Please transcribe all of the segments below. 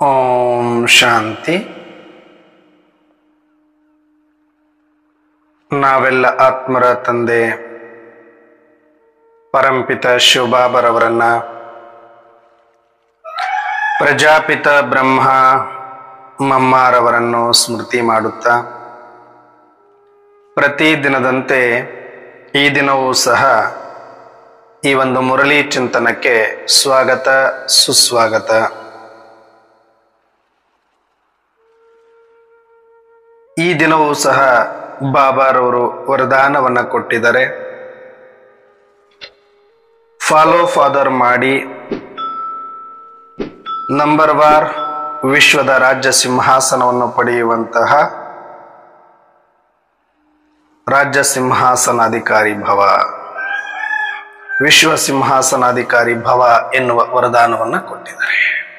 ಓಂ ಶಾಂತಿ ನಾವೆಲ್ಲ ಆತ್ಮರ ತಂದೆ ಪರಂಪಿತ ಶಿವಬಾಬರವರನ್ನ ಪ್ರಜಾಪಿತ ಬ್ರಹ್ಮ ಮಮ್ಮಾರವರನ್ನು ಸ್ಮೃತಿ ಮಾಡುತ್ತಾ ಪ್ರತಿ ದಿನದಂತೆ ಈ ದಿನವೂ ಸಹ ಈ ಒಂದು ಮುರಳಿ ಚಿಂತನಕ್ಕೆ ಸ್ವಾಗತ ಸುಸ್ವಾಗತ ಈ ದಿನವೂ ಸಹ ಬಾಬಾರವರು ವರದಾನವನ್ನ ಕೊಟ್ಟಿದ್ದಾರೆ ಫಾಲೋ ಫಾದರ್ ಮಾಡಿ ನಂಬರ್ ವಾರ್ ವಿಶ್ವದ ರಾಜ್ಯ ಸಿಂಹಾಸನವನ್ನು ಪಡೆಯುವಂತಹ ರಾಜ್ಯ ಸಿಂಹಾಸನಾಧಿಕಾರಿ ಭವ ವಿಶ್ವ ಸಿಂಹಾಸನಾಧಿಕಾರಿ ಭವ ಎನ್ನುವ ವರದಾನವನ್ನ ಕೊಟ್ಟಿದ್ದಾರೆ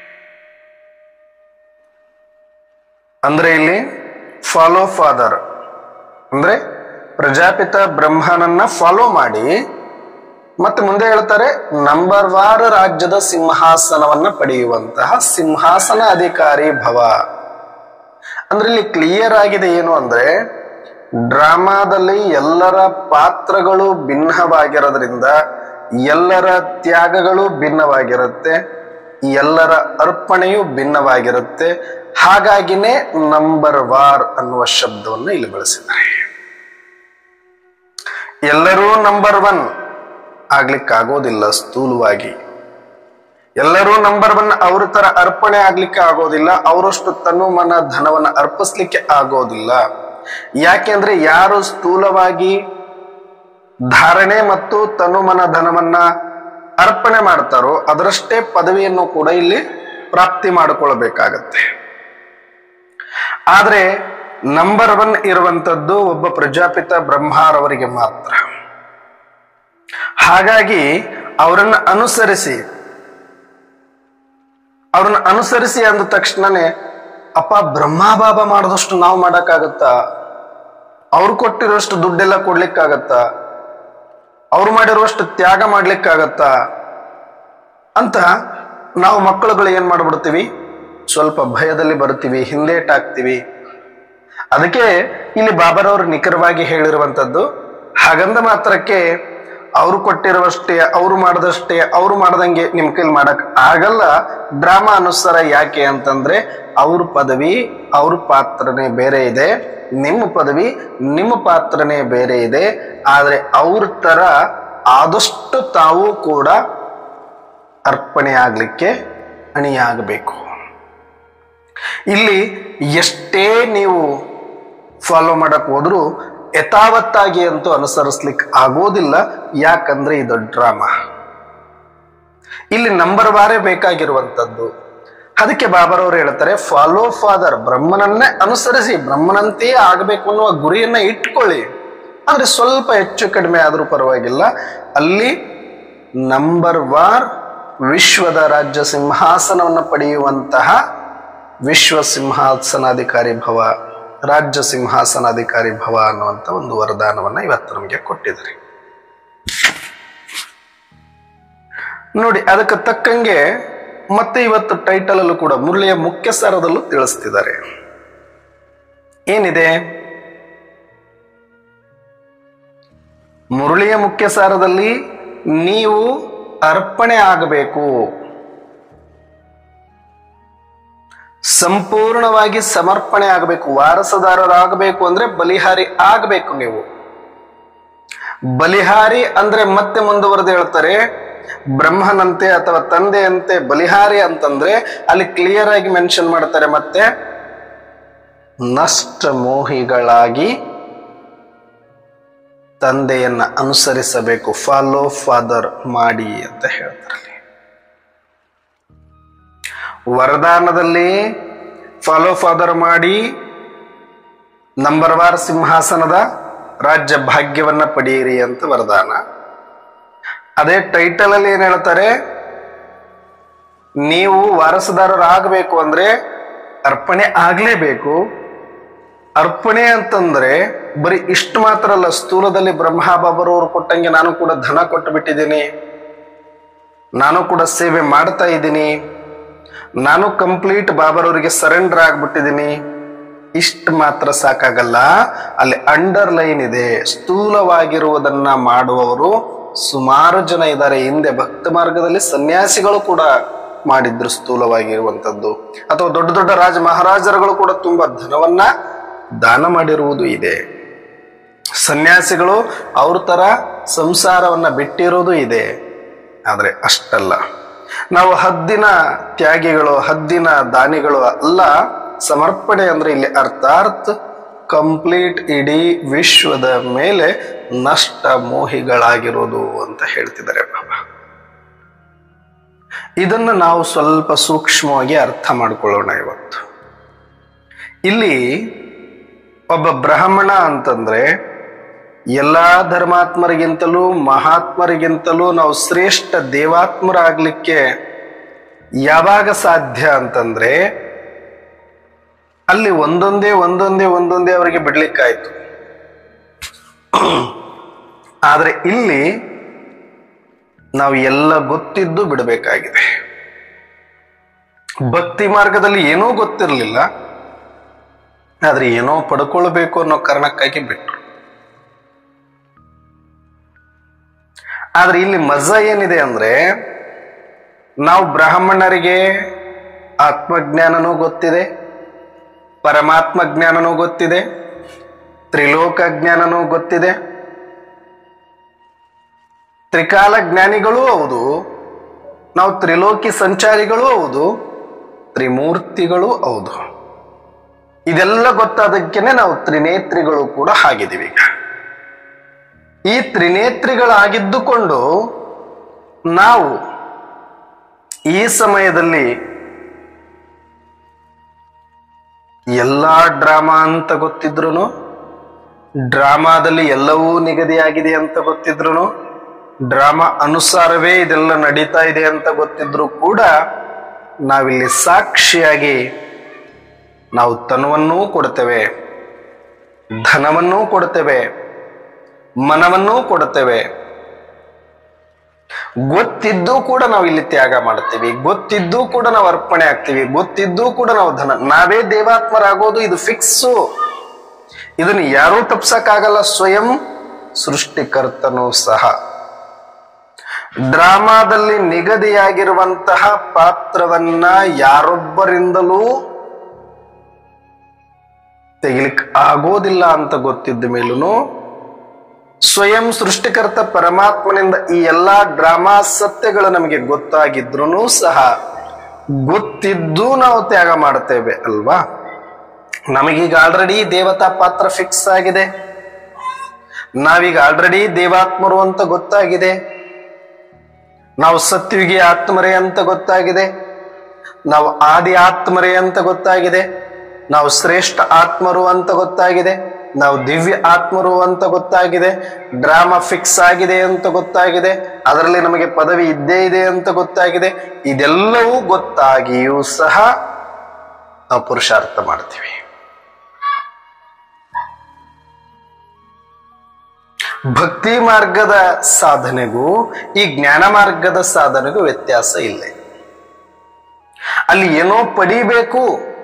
ಅಂದ್ರೆ ಇಲ್ಲಿ ಫಾಲೋ ಫಾದರ್ ಅಂದ್ರೆ ಪ್ರಜಾಪಿತ ಬ್ರಹ್ಮನನ್ನ ಫಾಲೋ ಮಾಡಿ ಮತ್ತೆ ಮುಂದೆ ಹೇಳ್ತಾರೆ ನಂಬರ್ ವಾರ್ ರಾಜ್ಯದ ಸಿಂಹಾಸನವನ್ನ ಪಡೆಯುವಂತಹ ಸಿಂಹಾಸನ ಅಧಿಕಾರಿ ಭವ ಅಂದ್ರೆ ಇಲ್ಲಿ ಕ್ಲಿಯರ್ ಆಗಿದೆ ಏನು ಅಂದ್ರೆ ಡ್ರಾಮಾದಲ್ಲಿ ಎಲ್ಲರ ಪಾತ್ರಗಳು ಭಿನ್ನವಾಗಿರೋದ್ರಿಂದ ಎಲ್ಲರ ತ್ಯಾಗಗಳು ಭಿನ್ನವಾಗಿರುತ್ತೆ ಎಲ್ಲರ ಅರ್ಪಣೆಯು ಭಿನ್ನವಾಗಿರುತ್ತೆ ಹಾಗಾಗಿನೇ ನಂಬರ್ ವಾರ್ ಅನ್ನುವ ಶಬ್ದವನ್ನು ಇಲ್ಲಿ ಬಳಸಿದ್ದಾರೆ ಎಲ್ಲರೂ ನಂಬರ್ ಒನ್ ಆಗ್ಲಿಕ್ಕಾಗೋದಿಲ್ಲ ಸ್ಥೂಲವಾಗಿ ಎಲ್ಲರೂ ನಂಬರ್ ಒನ್ ಅವ್ರ ತರ ಅರ್ಪಣೆ ಆಗ್ಲಿಕ್ಕೆ ಆಗೋದಿಲ್ಲ ಅವರಷ್ಟು ತನು ಮನ ಧನವನ್ನ ಅರ್ಪಿಸ್ಲಿಕ್ಕೆ ಆಗೋದಿಲ್ಲ ಯಾಕೆಂದ್ರೆ ಯಾರು ಸ್ಥೂಲವಾಗಿ ಧಾರಣೆ ಮತ್ತು ತನು ಮನ ಧನವನ್ನ ಅರ್ಪಣೆ ಮಾಡ್ತಾರೋ ಅದರಷ್ಟೇ ಪದವಿಯನ್ನು ಕೂಡ ಇಲ್ಲಿ ಪ್ರಾಪ್ತಿ ಮಾಡಿಕೊಳ್ಬೇಕಾಗತ್ತೆ ಆದ್ರೆ ನಂಬರ್ ಒನ್ ಇರುವಂತದ್ದು ಒಬ್ಬ ಪ್ರಜಾಪಿತ ಬ್ರಹ್ಮಾರವರಿಗೆ ಮಾತ್ರ ಹಾಗಾಗಿ ಅವರನ್ನು ಅನುಸರಿಸಿ ಅವ್ರನ್ನ ಅನುಸರಿಸಿ ಅಂದ ತಕ್ಷಣನೇ ಅಪ್ಪ ಬ್ರಹ್ಮ ಬಾಬಾ ಮಾಡಿದಷ್ಟು ನಾವು ಮಾಡಕ್ಕಾಗತ್ತಾ ಅವ್ರು ಕೊಟ್ಟಿರೋಷ್ಟು ದುಡ್ಡೆಲ್ಲ ಕೊಡ್ಲಿಕ್ಕಾಗತ್ತಾ ಅವ್ರು ಮಾಡಿರುವಷ್ಟು ತ್ಯಾಗ ಮಾಡ್ಲಿಕ್ಕಾಗತ್ತಾ ಅಂತ ನಾವು ಮಕ್ಕಳುಗಳು ಏನ್ ಮಾಡ್ಬಿಡ್ತೀವಿ ಸ್ವಲ್ಪ ಭಯದಲ್ಲಿ ಬರ್ತೀವಿ ಹಿಂದೇಟಾಗ್ತೀವಿ ಅದಕ್ಕೆ ಇಲ್ಲಿ ಬಾಬರವರು ನಿಖರವಾಗಿ ಹೇಳಿರುವಂತದ್ದು ಹಾಗಂದ ಮಾತ್ರಕ್ಕೆ ಅವ್ರು ಕೊಟ್ಟಿರುವಷ್ಟೇ ಅವ್ರು ಮಾಡದಷ್ಟೇ ಅವ್ರು ಮಾಡ್ದಂಗೆ ನಿಮ್ ಕೈಲಿ ಮಾಡಕ್ ಆಗಲ್ಲ ಡ್ರಾಮಾ ಅನುಸಾರ ಯಾಕೆ ಅಂತಂದ್ರೆ ಅವ್ರ ಪದವಿ ಅವ್ರ ಪಾತ್ರನೇ ಬೇರೆ ಇದೆ ನಿಮ್ಮ ಪದವಿ ನಿಮ್ಮ ಪಾತ್ರನೇ ಬೇರೆ ಇದೆ ಆದ್ರೆ ಅವ್ರ ತರ ಆದಷ್ಟು ತಾವು ಕೂಡ ಅರ್ಪಣೆ ಆಗ್ಲಿಕ್ಕೆ ಅಣಿಯಾಗಬೇಕು ಇಲ್ಲಿ ಎಷ್ಟೇ ನೀವು ಫಾಲೋ ಮಾಡಕ್ ಹೋದ್ರೂ ಯಥಾವತ್ತಾಗಿ ಅಂತೂ ಅನುಸರಿಸ್ಲಿಕ್ಕೆ ಆಗೋದಿಲ್ಲ ಯಾಕಂದ್ರೆ ಇದು ಡ್ರಾಮಾ ಇಲ್ಲಿ ನಂಬರ್ ವಾರೇ ಬೇಕಾಗಿರುವಂತದ್ದು ಅದಕ್ಕೆ ಬಾಬರವರು ಹೇಳ್ತಾರೆ ಫಾಲೋ ಫಾದರ್ ಬ್ರಹ್ಮನನ್ನೇ ಅನುಸರಿಸಿ ಬ್ರಹ್ಮನಂತೆಯೇ ಆಗಬೇಕು ಅನ್ನುವ ಗುರಿಯನ್ನ ಇಟ್ಕೊಳ್ಳಿ ಆದ್ರೆ ಸ್ವಲ್ಪ ಹೆಚ್ಚು ಕಡಿಮೆ ಆದ್ರೂ ಪರವಾಗಿಲ್ಲ ಅಲ್ಲಿ ನಂಬರ್ ವಾರ್ ವಿಶ್ವದ ರಾಜ್ಯ ಸಿಂಹಾಸನವನ್ನು ಪಡೆಯುವಂತಹ ವಿಶ್ವ ಸಿಂಹಾಸನಾಧಿಕಾರಿ ಭವ ರಾಜ್ಯ ಸಿಂಹಾಸನಾಧಿಕಾರಿ ಭವ ಅನ್ನುವಂಥ ಒಂದು ವರದಾನವನ್ನ ಇವತ್ತು ನಮಗೆ ಕೊಟ್ಟಿದ್ದಾರೆ ನೋಡಿ ಅದಕ್ಕೆ ತಕ್ಕಂಗೆ ಮತ್ತೆ ಇವತ್ತು ಟೈಟಲ್ ಅಲ್ಲೂ ಕೂಡ ಮುರಳಿಯ ಮುಖ್ಯ ಸಾರದಲ್ಲೂ ತಿಳಿಸ್ತಿದ್ದಾರೆ ಏನಿದೆ ಮುರಳಿಯ ಮುಖ್ಯ ಸಾರದಲ್ಲಿ ನೀವು ಅರ್ಪಣೆ ಆಗಬೇಕು ಸಂಪೂರ್ಣವಾಗಿ ಸಮರ್ಪಣೆ ಆಗಬೇಕು ವಾರಸದಾರರಾಗಬೇಕು ಅಂದ್ರೆ ಬಲಿಹಾರಿ ಆಗಬೇಕು ನೀವು ಬಲಿಹಾರಿ ಅಂದ್ರೆ ಮತ್ತೆ ಮುಂದುವರೆದು ಹೇಳ್ತಾರೆ ಬ್ರಹ್ಮನಂತೆ ಅಥವಾ ತಂದೆಯಂತೆ ಬಲಿಹಾರಿ ಅಂತಂದ್ರೆ ಅಲ್ಲಿ ಕ್ಲಿಯರ್ ಆಗಿ ಮೆನ್ಷನ್ ಮಾಡ್ತಾರೆ ಮತ್ತೆ ನಷ್ಟ ಮೋಹಿಗಳಾಗಿ ತಂದೆಯನ್ನ ಅನುಸರಿಸಬೇಕು ಫಾಲೋ ಫಾದರ್ ಮಾಡಿ ಅಂತ ಹೇಳ್ತಾರೆ ವರದಾನದಲ್ಲಿ ಫಾಲೋ ಫಾದರ್ ಮಾಡಿ ನಂಬರ್ ವಾರ್ ಸಿಂಹಾಸನದ ರಾಜ್ಯ ಭಾಗ್ಯವನ್ನ ಪಡೆಯಿರಿ ಅಂತ ವರದಾನ ಅದೇ ಟೈಟಲ್ ಅಲ್ಲಿ ಏನ್ ಹೇಳ್ತಾರೆ ನೀವು ವಾರಸುದಾರರಾಗಬೇಕು ಅಂದ್ರೆ ಅರ್ಪಣೆ ಆಗ್ಲೇಬೇಕು ಅರ್ಪಣೆ ಅಂತಂದ್ರೆ ಬರೀ ಇಷ್ಟು ಮಾತ್ರ ಅಲ್ಲ ಸ್ಥೂಲದಲ್ಲಿ ಬ್ರಹ್ಮ ಬಾಬರವರು ಕೊಟ್ಟಂಗೆ ನಾನು ಕೂಡ ಧನ ಕೊಟ್ಟು ಬಿಟ್ಟಿದ್ದೀನಿ ನಾನು ಕೂಡ ಸೇವೆ ಮಾಡ್ತಾ ಇದ್ದೀನಿ ನಾನು ಕಂಪ್ಲೀಟ್ ಬಾಬರವರಿಗೆ ಸರೆಂಡರ್ ಆಗ್ಬಿಟ್ಟಿದ್ದೀನಿ ಇಷ್ಟು ಮಾತ್ರ ಸಾಕಾಗಲ್ಲ ಅಲ್ಲಿ ಅಂಡರ್ಲೈನ್ ಇದೆ ಸ್ಥೂಲವಾಗಿರುವುದನ್ನ ಮಾಡುವವರು ಸುಮಾರು ಜನ ಇದ್ದಾರೆ ಹಿಂದೆ ಭಕ್ತ ಮಾರ್ಗದಲ್ಲಿ ಸನ್ಯಾಸಿಗಳು ಕೂಡ ಮಾಡಿದ್ರು ಸ್ಥೂಲವಾಗಿರುವಂತದ್ದು ಅಥವಾ ದೊಡ್ಡ ದೊಡ್ಡ ರಾಜ ಮಹಾರಾಜರುಗಳು ಕೂಡ ತುಂಬಾ ಧನವನ್ನ ದಾನ ಮಾಡಿರುವುದು ಇದೆ ಸನ್ಯಾಸಿಗಳು ಅವ್ರ ತರ ಸಂಸಾರವನ್ನ ಬಿಟ್ಟಿರೋದು ಇದೆ ಆದ್ರೆ ಅಷ್ಟಲ್ಲ ನಾವು ಹದ್ದಿನ ತ್ಯಾಗಿಗಳು ಹದ್ದಿನ ದಾನಿಗಳು ಅಲ್ಲ ಸಮರ್ಪಣೆ ಅಂದ್ರೆ ಇಲ್ಲಿ ಅರ್ಥಾತ್ ಕಂಪ್ಲೀಟ್ ಇಡೀ ವಿಶ್ವದ ಮೇಲೆ ನಷ್ಟ ಮೋಹಿಗಳಾಗಿರೋದು ಅಂತ ಹೇಳ್ತಿದ್ದಾರೆ ಬಾಬಾ ಇದನ್ನು ನಾವು ಸ್ವಲ್ಪ ಸೂಕ್ಷ್ಮವಾಗಿ ಅರ್ಥ ಮಾಡ್ಕೊಳ್ಳೋಣ ಇವತ್ತು ಇಲ್ಲಿ ಒಬ್ಬ ಬ್ರಾಹ್ಮಣ ಅಂತಂದ್ರೆ ಎಲ್ಲಾ ಧರ್ಮಾತ್ಮರಿಗಿಂತಲೂ ಮಹಾತ್ಮರಿಗಿಂತಲೂ ನಾವು ಶ್ರೇಷ್ಠ ದೇವಾತ್ಮರಾಗ್ಲಿಕ್ಕೆ ಯಾವಾಗ ಸಾಧ್ಯ ಅಂತಂದ್ರೆ ಅಲ್ಲಿ ಒಂದೊಂದೇ ಒಂದೊಂದೇ ಒಂದೊಂದೇ ಅವರಿಗೆ ಬಿಡ್ಲಿಕ್ಕಾಯ್ತು ಆದ್ರೆ ಇಲ್ಲಿ ನಾವು ಎಲ್ಲ ಗೊತ್ತಿದ್ದು ಬಿಡಬೇಕಾಗಿದೆ ಭಕ್ತಿ ಮಾರ್ಗದಲ್ಲಿ ಏನೂ ಗೊತ್ತಿರಲಿಲ್ಲ ಆದ್ರೆ ಏನೋ ಪಡ್ಕೊಳ್ಬೇಕು ಅನ್ನೋ ಕಾರಣಕ್ಕಾಗಿ ಬಿಟ್ರು ಆದ್ರೆ ಇಲ್ಲಿ ಮಜಾ ಏನಿದೆ ಅಂದ್ರೆ ನಾವು ಬ್ರಾಹ್ಮಣರಿಗೆ ಆತ್ಮಜ್ಞಾನನೂ ಗೊತ್ತಿದೆ ಪರಮಾತ್ಮ ಜ್ಞಾನನೂ ಗೊತ್ತಿದೆ ತ್ರಿಲೋಕ ಜ್ಞಾನನೂ ಗೊತ್ತಿದೆ ತ್ರಿಕಾಲ ಜ್ಞಾನಿಗಳೂ ಹೌದು ನಾವು ತ್ರಿಲೋಕಿ ಸಂಚಾರಿಗಳೂ ಹೌದು ತ್ರಿಮೂರ್ತಿಗಳೂ ಹೌದು ಇದೆಲ್ಲ ಗೊತ್ತಾದಕ್ಕೇನೆ ನಾವು ತ್ರಿನೇತ್ರಿಗಳು ಕೂಡ ಆಗಿದ್ದೀವಿ ಈಗ ಈ ತ್ರಿನೇತ್ರಿಗಳಾಗಿದ್ದುಕೊಂಡು ನಾವು ಈ ಸಮಯದಲ್ಲಿ ಎಲ್ಲಾ ಡ್ರಾಮಾ ಅಂತ ಗೊತ್ತಿದ್ರು ಡ್ರಾಮಾದಲ್ಲಿ ಎಲ್ಲವೂ ನಿಗದಿಯಾಗಿದೆ ಅಂತ ಗೊತ್ತಿದ್ರು ಡ್ರಾಮಾ ಅನುಸಾರವೇ ಇದೆಲ್ಲ ನಡೀತಾ ಇದೆ ಅಂತ ಗೊತ್ತಿದ್ರು ಕೂಡ ನಾವಿಲ್ಲಿ ಸಾಕ್ಷಿಯಾಗಿ ನಾವು ತನುವನ್ನೂ ಕೊಡ್ತೇವೆ ಧನವನ್ನೂ ಕೊಡ್ತೇವೆ ಮನವನ್ನೂ ಕೊಡ್ತೇವೆ ಗೊತ್ತಿದ್ದು ಕೂಡ ನಾವು ಇಲ್ಲಿ ತ್ಯಾಗ ಮಾಡ್ತೀವಿ ಗೊತ್ತಿದ್ದು ಕೂಡ ನಾವು ಅರ್ಪಣೆ ಆಗ್ತೀವಿ ಗೊತ್ತಿದ್ದು ಕೂಡ ನಾವು ಧನ ನಾವೇ ದೇವಾತ್ಮರಾಗೋದು ಇದು ಫಿಕ್ಸು ಇದನ್ನು ಯಾರೂ ತಪ್ಸಕ್ಕಾಗಲ್ಲ ಸ್ವಯಂ ಸೃಷ್ಟಿಕರ್ತನೂ ಸಹ ಡ್ರಾಮಾದಲ್ಲಿ ನಿಗದಿಯಾಗಿರುವಂತಹ ಪಾತ್ರವನ್ನ ಯಾರೊಬ್ಬರಿಂದಲೂ ತೆಗಿಲಿಕ್ ಆಗೋದಿಲ್ಲ ಅಂತ ಗೊತ್ತಿದ್ದ ಮೇಲೂ ಸ್ವಯಂ ಸೃಷ್ಟಿಕರ್ತ ಪರಮಾತ್ಮನಿಂದ ಈ ಎಲ್ಲಾ ಡ್ರಾಮಾ ಸತ್ಯಗಳು ನಮಗೆ ಗೊತ್ತಾಗಿದ್ರು ಸಹ ಗೊತ್ತಿದ್ದು ನಾವು ತ್ಯಾಗ ಮಾಡ್ತೇವೆ ಅಲ್ವಾ ನಮಗೀಗ ಆಲ್ರೆಡಿ ದೇವತಾ ಪಾತ್ರ ಫಿಕ್ಸ್ ಆಗಿದೆ ನಾವೀಗ ಆಲ್ರೆಡಿ ದೇವಾತ್ಮರು ಅಂತ ಗೊತ್ತಾಗಿದೆ ನಾವು ಸತ್ಯುಗಿ ಆತ್ಮರೇ ಅಂತ ಗೊತ್ತಾಗಿದೆ ನಾವು ಆದಿ ಆತ್ಮರೇ ಅಂತ ಗೊತ್ತಾಗಿದೆ ನಾವು ಶ್ರೇಷ್ಠ ಆತ್ಮರು ಅಂತ ಗೊತ್ತಾಗಿದೆ ನಾವು ದಿವ್ಯ ಆತ್ಮರು ಅಂತ ಗೊತ್ತಾಗಿದೆ ಡ್ರಾಮಾ ಫಿಕ್ಸ್ ಆಗಿದೆ ಅಂತ ಗೊತ್ತಾಗಿದೆ ಅದರಲ್ಲಿ ನಮಗೆ ಪದವಿ ಇದ್ದೇ ಇದೆ ಅಂತ ಗೊತ್ತಾಗಿದೆ ಇದೆಲ್ಲವೂ ಗೊತ್ತಾಗಿಯೂ ಸಹ ನಾವು ಪುರುಷಾರ್ಥ ಮಾಡ್ತೀವಿ ಭಕ್ತಿ ಮಾರ್ಗದ ಸಾಧನೆಗೂ ಈ ಜ್ಞಾನ ಮಾರ್ಗದ ಸಾಧನೆಗೂ ವ್ಯತ್ಯಾಸ ಇಲ್ಲ ಅಲ್ಲಿ ಏನೋ ಪಡಿಬೇಕು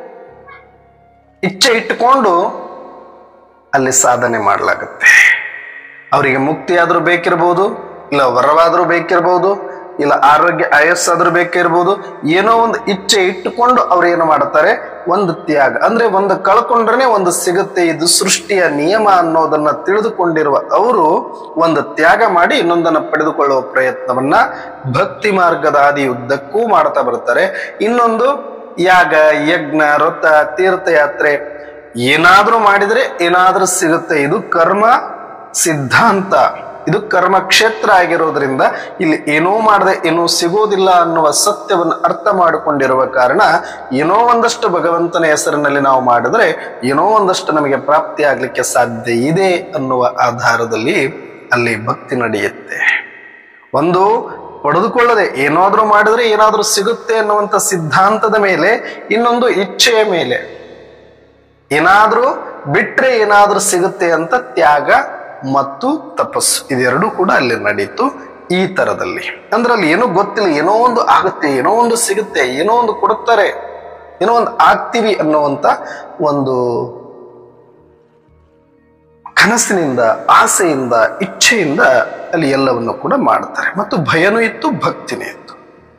ಇಚ್ಛೆ ಇಟ್ಟುಕೊಂಡು ಅಲ್ಲಿ ಸಾಧನೆ ಮಾಡಲಾಗುತ್ತೆ ಅವರಿಗೆ ಮುಕ್ತಿ ಆದ್ರೂ ಬೇಕಿರ್ಬೋದು ಇಲ್ಲ ವರವಾದ್ರೂ ಬೇಕಿರ್ಬೋದು ಇಲ್ಲ ಆರೋಗ್ಯ ಆಯಸ್ಸಾದ್ರೂ ಬೇಕಿರ್ಬೋದು ಏನೋ ಒಂದು ಇಚ್ಛೆ ಇಟ್ಟುಕೊಂಡು ಅವ್ರು ಏನು ಮಾಡ್ತಾರೆ ಒಂದು ತ್ಯಾಗ ಅಂದ್ರೆ ಒಂದು ಕಳ್ಕೊಂಡ್ರೆ ಒಂದು ಸಿಗುತ್ತೆ ಇದು ಸೃಷ್ಟಿಯ ನಿಯಮ ಅನ್ನೋದನ್ನ ತಿಳಿದುಕೊಂಡಿರುವ ಅವರು ಒಂದು ತ್ಯಾಗ ಮಾಡಿ ಇನ್ನೊಂದನ್ನ ಪಡೆದುಕೊಳ್ಳುವ ಪ್ರಯತ್ನವನ್ನ ಭಕ್ತಿ ಮಾರ್ಗದ ಆದಿ ಉದ್ದಕ್ಕೂ ಮಾಡ್ತಾ ಬರ್ತಾರೆ ಇನ್ನೊಂದು ಯಾಗ ಯಜ್ಞ ವ್ರತ ತೀರ್ಥಯಾತ್ರೆ ಏನಾದ್ರೂ ಮಾಡಿದ್ರೆ ಏನಾದ್ರೂ ಸಿಗುತ್ತೆ ಇದು ಕರ್ಮ ಸಿದ್ಧಾಂತ ಇದು ಕರ್ಮ ಕ್ಷೇತ್ರ ಆಗಿರೋದ್ರಿಂದ ಇಲ್ಲಿ ಏನೋ ಮಾಡದೆ ಏನೋ ಸಿಗೋದಿಲ್ಲ ಅನ್ನುವ ಸತ್ಯವನ್ನು ಅರ್ಥ ಮಾಡಿಕೊಂಡಿರುವ ಕಾರಣ ಏನೋ ಒಂದಷ್ಟು ಭಗವಂತನ ಹೆಸರಿನಲ್ಲಿ ನಾವು ಮಾಡಿದ್ರೆ ಏನೋ ಒಂದಷ್ಟು ನಮಗೆ ಪ್ರಾಪ್ತಿ ಆಗ್ಲಿಕ್ಕೆ ಸಾಧ್ಯ ಇದೆ ಅನ್ನುವ ಆಧಾರದಲ್ಲಿ ಅಲ್ಲಿ ಭಕ್ತಿ ನಡೆಯುತ್ತೆ ಒಂದು ಪಡೆದುಕೊಳ್ಳದೆ ಏನಾದ್ರೂ ಮಾಡಿದ್ರೆ ಏನಾದ್ರೂ ಸಿಗುತ್ತೆ ಅನ್ನುವಂಥ ಸಿದ್ಧಾಂತದ ಮೇಲೆ ಇನ್ನೊಂದು ಇಚ್ಛೆಯ ಮೇಲೆ ಏನಾದ್ರೂ ಬಿಟ್ರೆ ಏನಾದ್ರೂ ಸಿಗುತ್ತೆ ಅಂತ ತ್ಯಾಗ ಮತ್ತು ತಪಸ್ಸು ಇದೆರಡೂ ಕೂಡ ಅಲ್ಲಿ ನಡೀತು ಈ ತರದಲ್ಲಿ ಅಂದ್ರೆ ಅಲ್ಲಿ ಏನೋ ಗೊತ್ತಿಲ್ಲ ಏನೋ ಒಂದು ಆಗುತ್ತೆ ಏನೋ ಒಂದು ಸಿಗುತ್ತೆ ಏನೋ ಒಂದು ಕೊಡುತ್ತಾರೆ ಏನೋ ಒಂದು ಆಗ್ತೀವಿ ಅನ್ನುವಂತ ಒಂದು ಕನಸಿನಿಂದ ಆಸೆಯಿಂದ ಇಚ್ಛೆಯಿಂದ ಅಲ್ಲಿ ಎಲ್ಲವನ್ನು ಕೂಡ ಮಾಡ್ತಾರೆ ಮತ್ತು ಭಯನೂ ಇತ್ತು ಭಕ್ತಿನೇ ಇತ್ತು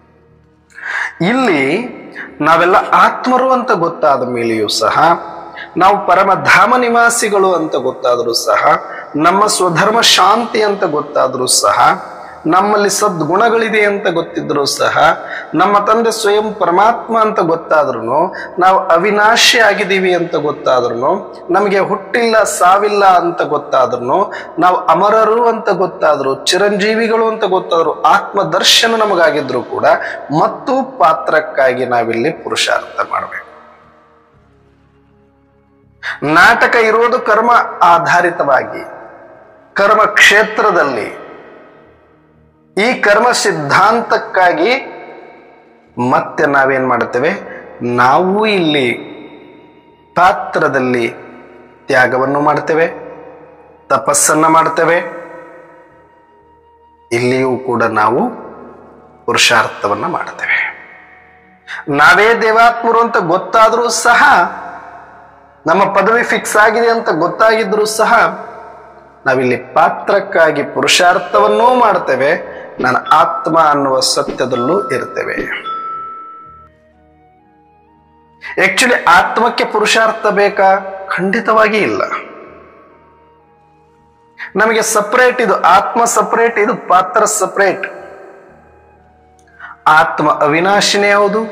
ಇಲ್ಲಿ ನಾವೆಲ್ಲ ಆತ್ಮರು ಅಂತ ಗೊತ್ತಾದ ಮೇಲೆಯೂ ಸಹ ನಾವು ಪರಮಧಾಮ ನಿವಾಸಿಗಳು ಅಂತ ಗೊತ್ತಾದರೂ ಸಹ ನಮ್ಮ ಸ್ವಧರ್ಮ ಶಾಂತಿ ಅಂತ ಗೊತ್ತಾದರೂ ಸಹ ನಮ್ಮಲ್ಲಿ ಸದ್ಗುಣಗಳಿದೆ ಅಂತ ಗೊತ್ತಿದ್ರು ಸಹ ನಮ್ಮ ತಂದೆ ಸ್ವಯಂ ಪರಮಾತ್ಮ ಅಂತ ಗೊತ್ತಾದ್ರೂ ನಾವು ಅವಿನಾಶಿ ಆಗಿದ್ದೀವಿ ಅಂತ ಗೊತ್ತಾದ್ರೂ ನಮಗೆ ಹುಟ್ಟಿಲ್ಲ ಸಾವಿಲ್ಲ ಅಂತ ಗೊತ್ತಾದ್ರೂ ನಾವು ಅಮರರು ಅಂತ ಗೊತ್ತಾದ್ರು ಚಿರಂಜೀವಿಗಳು ಅಂತ ಗೊತ್ತಾದ್ರು ಆತ್ಮ ದರ್ಶನ ನಮಗಾಗಿದ್ರು ಕೂಡ ಮತ್ತು ಪಾತ್ರಕ್ಕಾಗಿ ನಾವಿಲ್ಲಿ ಪುರುಷಾರ್ಥ ಮಾಡಬೇಕು ನಾಟಕ ಇರೋದು ಕರ್ಮ ಆಧಾರಿತವಾಗಿ ಕರ್ಮ ಕ್ಷೇತ್ರದಲ್ಲಿ ಈ ಕರ್ಮ ಸಿದ್ಧಾಂತಕ್ಕಾಗಿ ಮತ್ತೆ ನಾವೇನ್ ಮಾಡ್ತೇವೆ ನಾವು ಇಲ್ಲಿ ಪಾತ್ರದಲ್ಲಿ ತ್ಯಾಗವನ್ನು ಮಾಡ್ತೇವೆ ತಪಸ್ಸನ್ನ ಮಾಡ್ತೇವೆ ಇಲ್ಲಿಯೂ ಕೂಡ ನಾವು ಪುರುಷಾರ್ಥವನ್ನ ಮಾಡ್ತೇವೆ ನಾವೇ ದೇವಾತ್ಮರು ಅಂತ ಗೊತ್ತಾದ್ರೂ ಸಹ ನಮ್ಮ ಪದವಿ ಫಿಕ್ಸ್ ಆಗಿದೆ ಅಂತ ಗೊತ್ತಾಗಿದ್ರು ಸಹ ನಾವಿಲ್ಲಿ ಪಾತ್ರಕ್ಕಾಗಿ ಪುರುಷಾರ್ಥವನ್ನೂ ಮಾಡ್ತೇವೆ ನಾನು ಆತ್ಮ ಅನ್ನುವ ಸತ್ಯದಲ್ಲೂ ಇರ್ತೇವೆ ಆಕ್ಚುಲಿ ಆತ್ಮಕ್ಕೆ ಪುರುಷಾರ್ಥ ಬೇಕಾ ಖಂಡಿತವಾಗಿ ಇಲ್ಲ ನಮಗೆ ಸಪರೇಟ್ ಇದು ಆತ್ಮ ಸಪರೇಟ್ ಇದು ಪಾತ್ರ ಸಪರೇಟ್ ಆತ್ಮ ಅವಿನಾಶಿನೇ ಯಾವುದು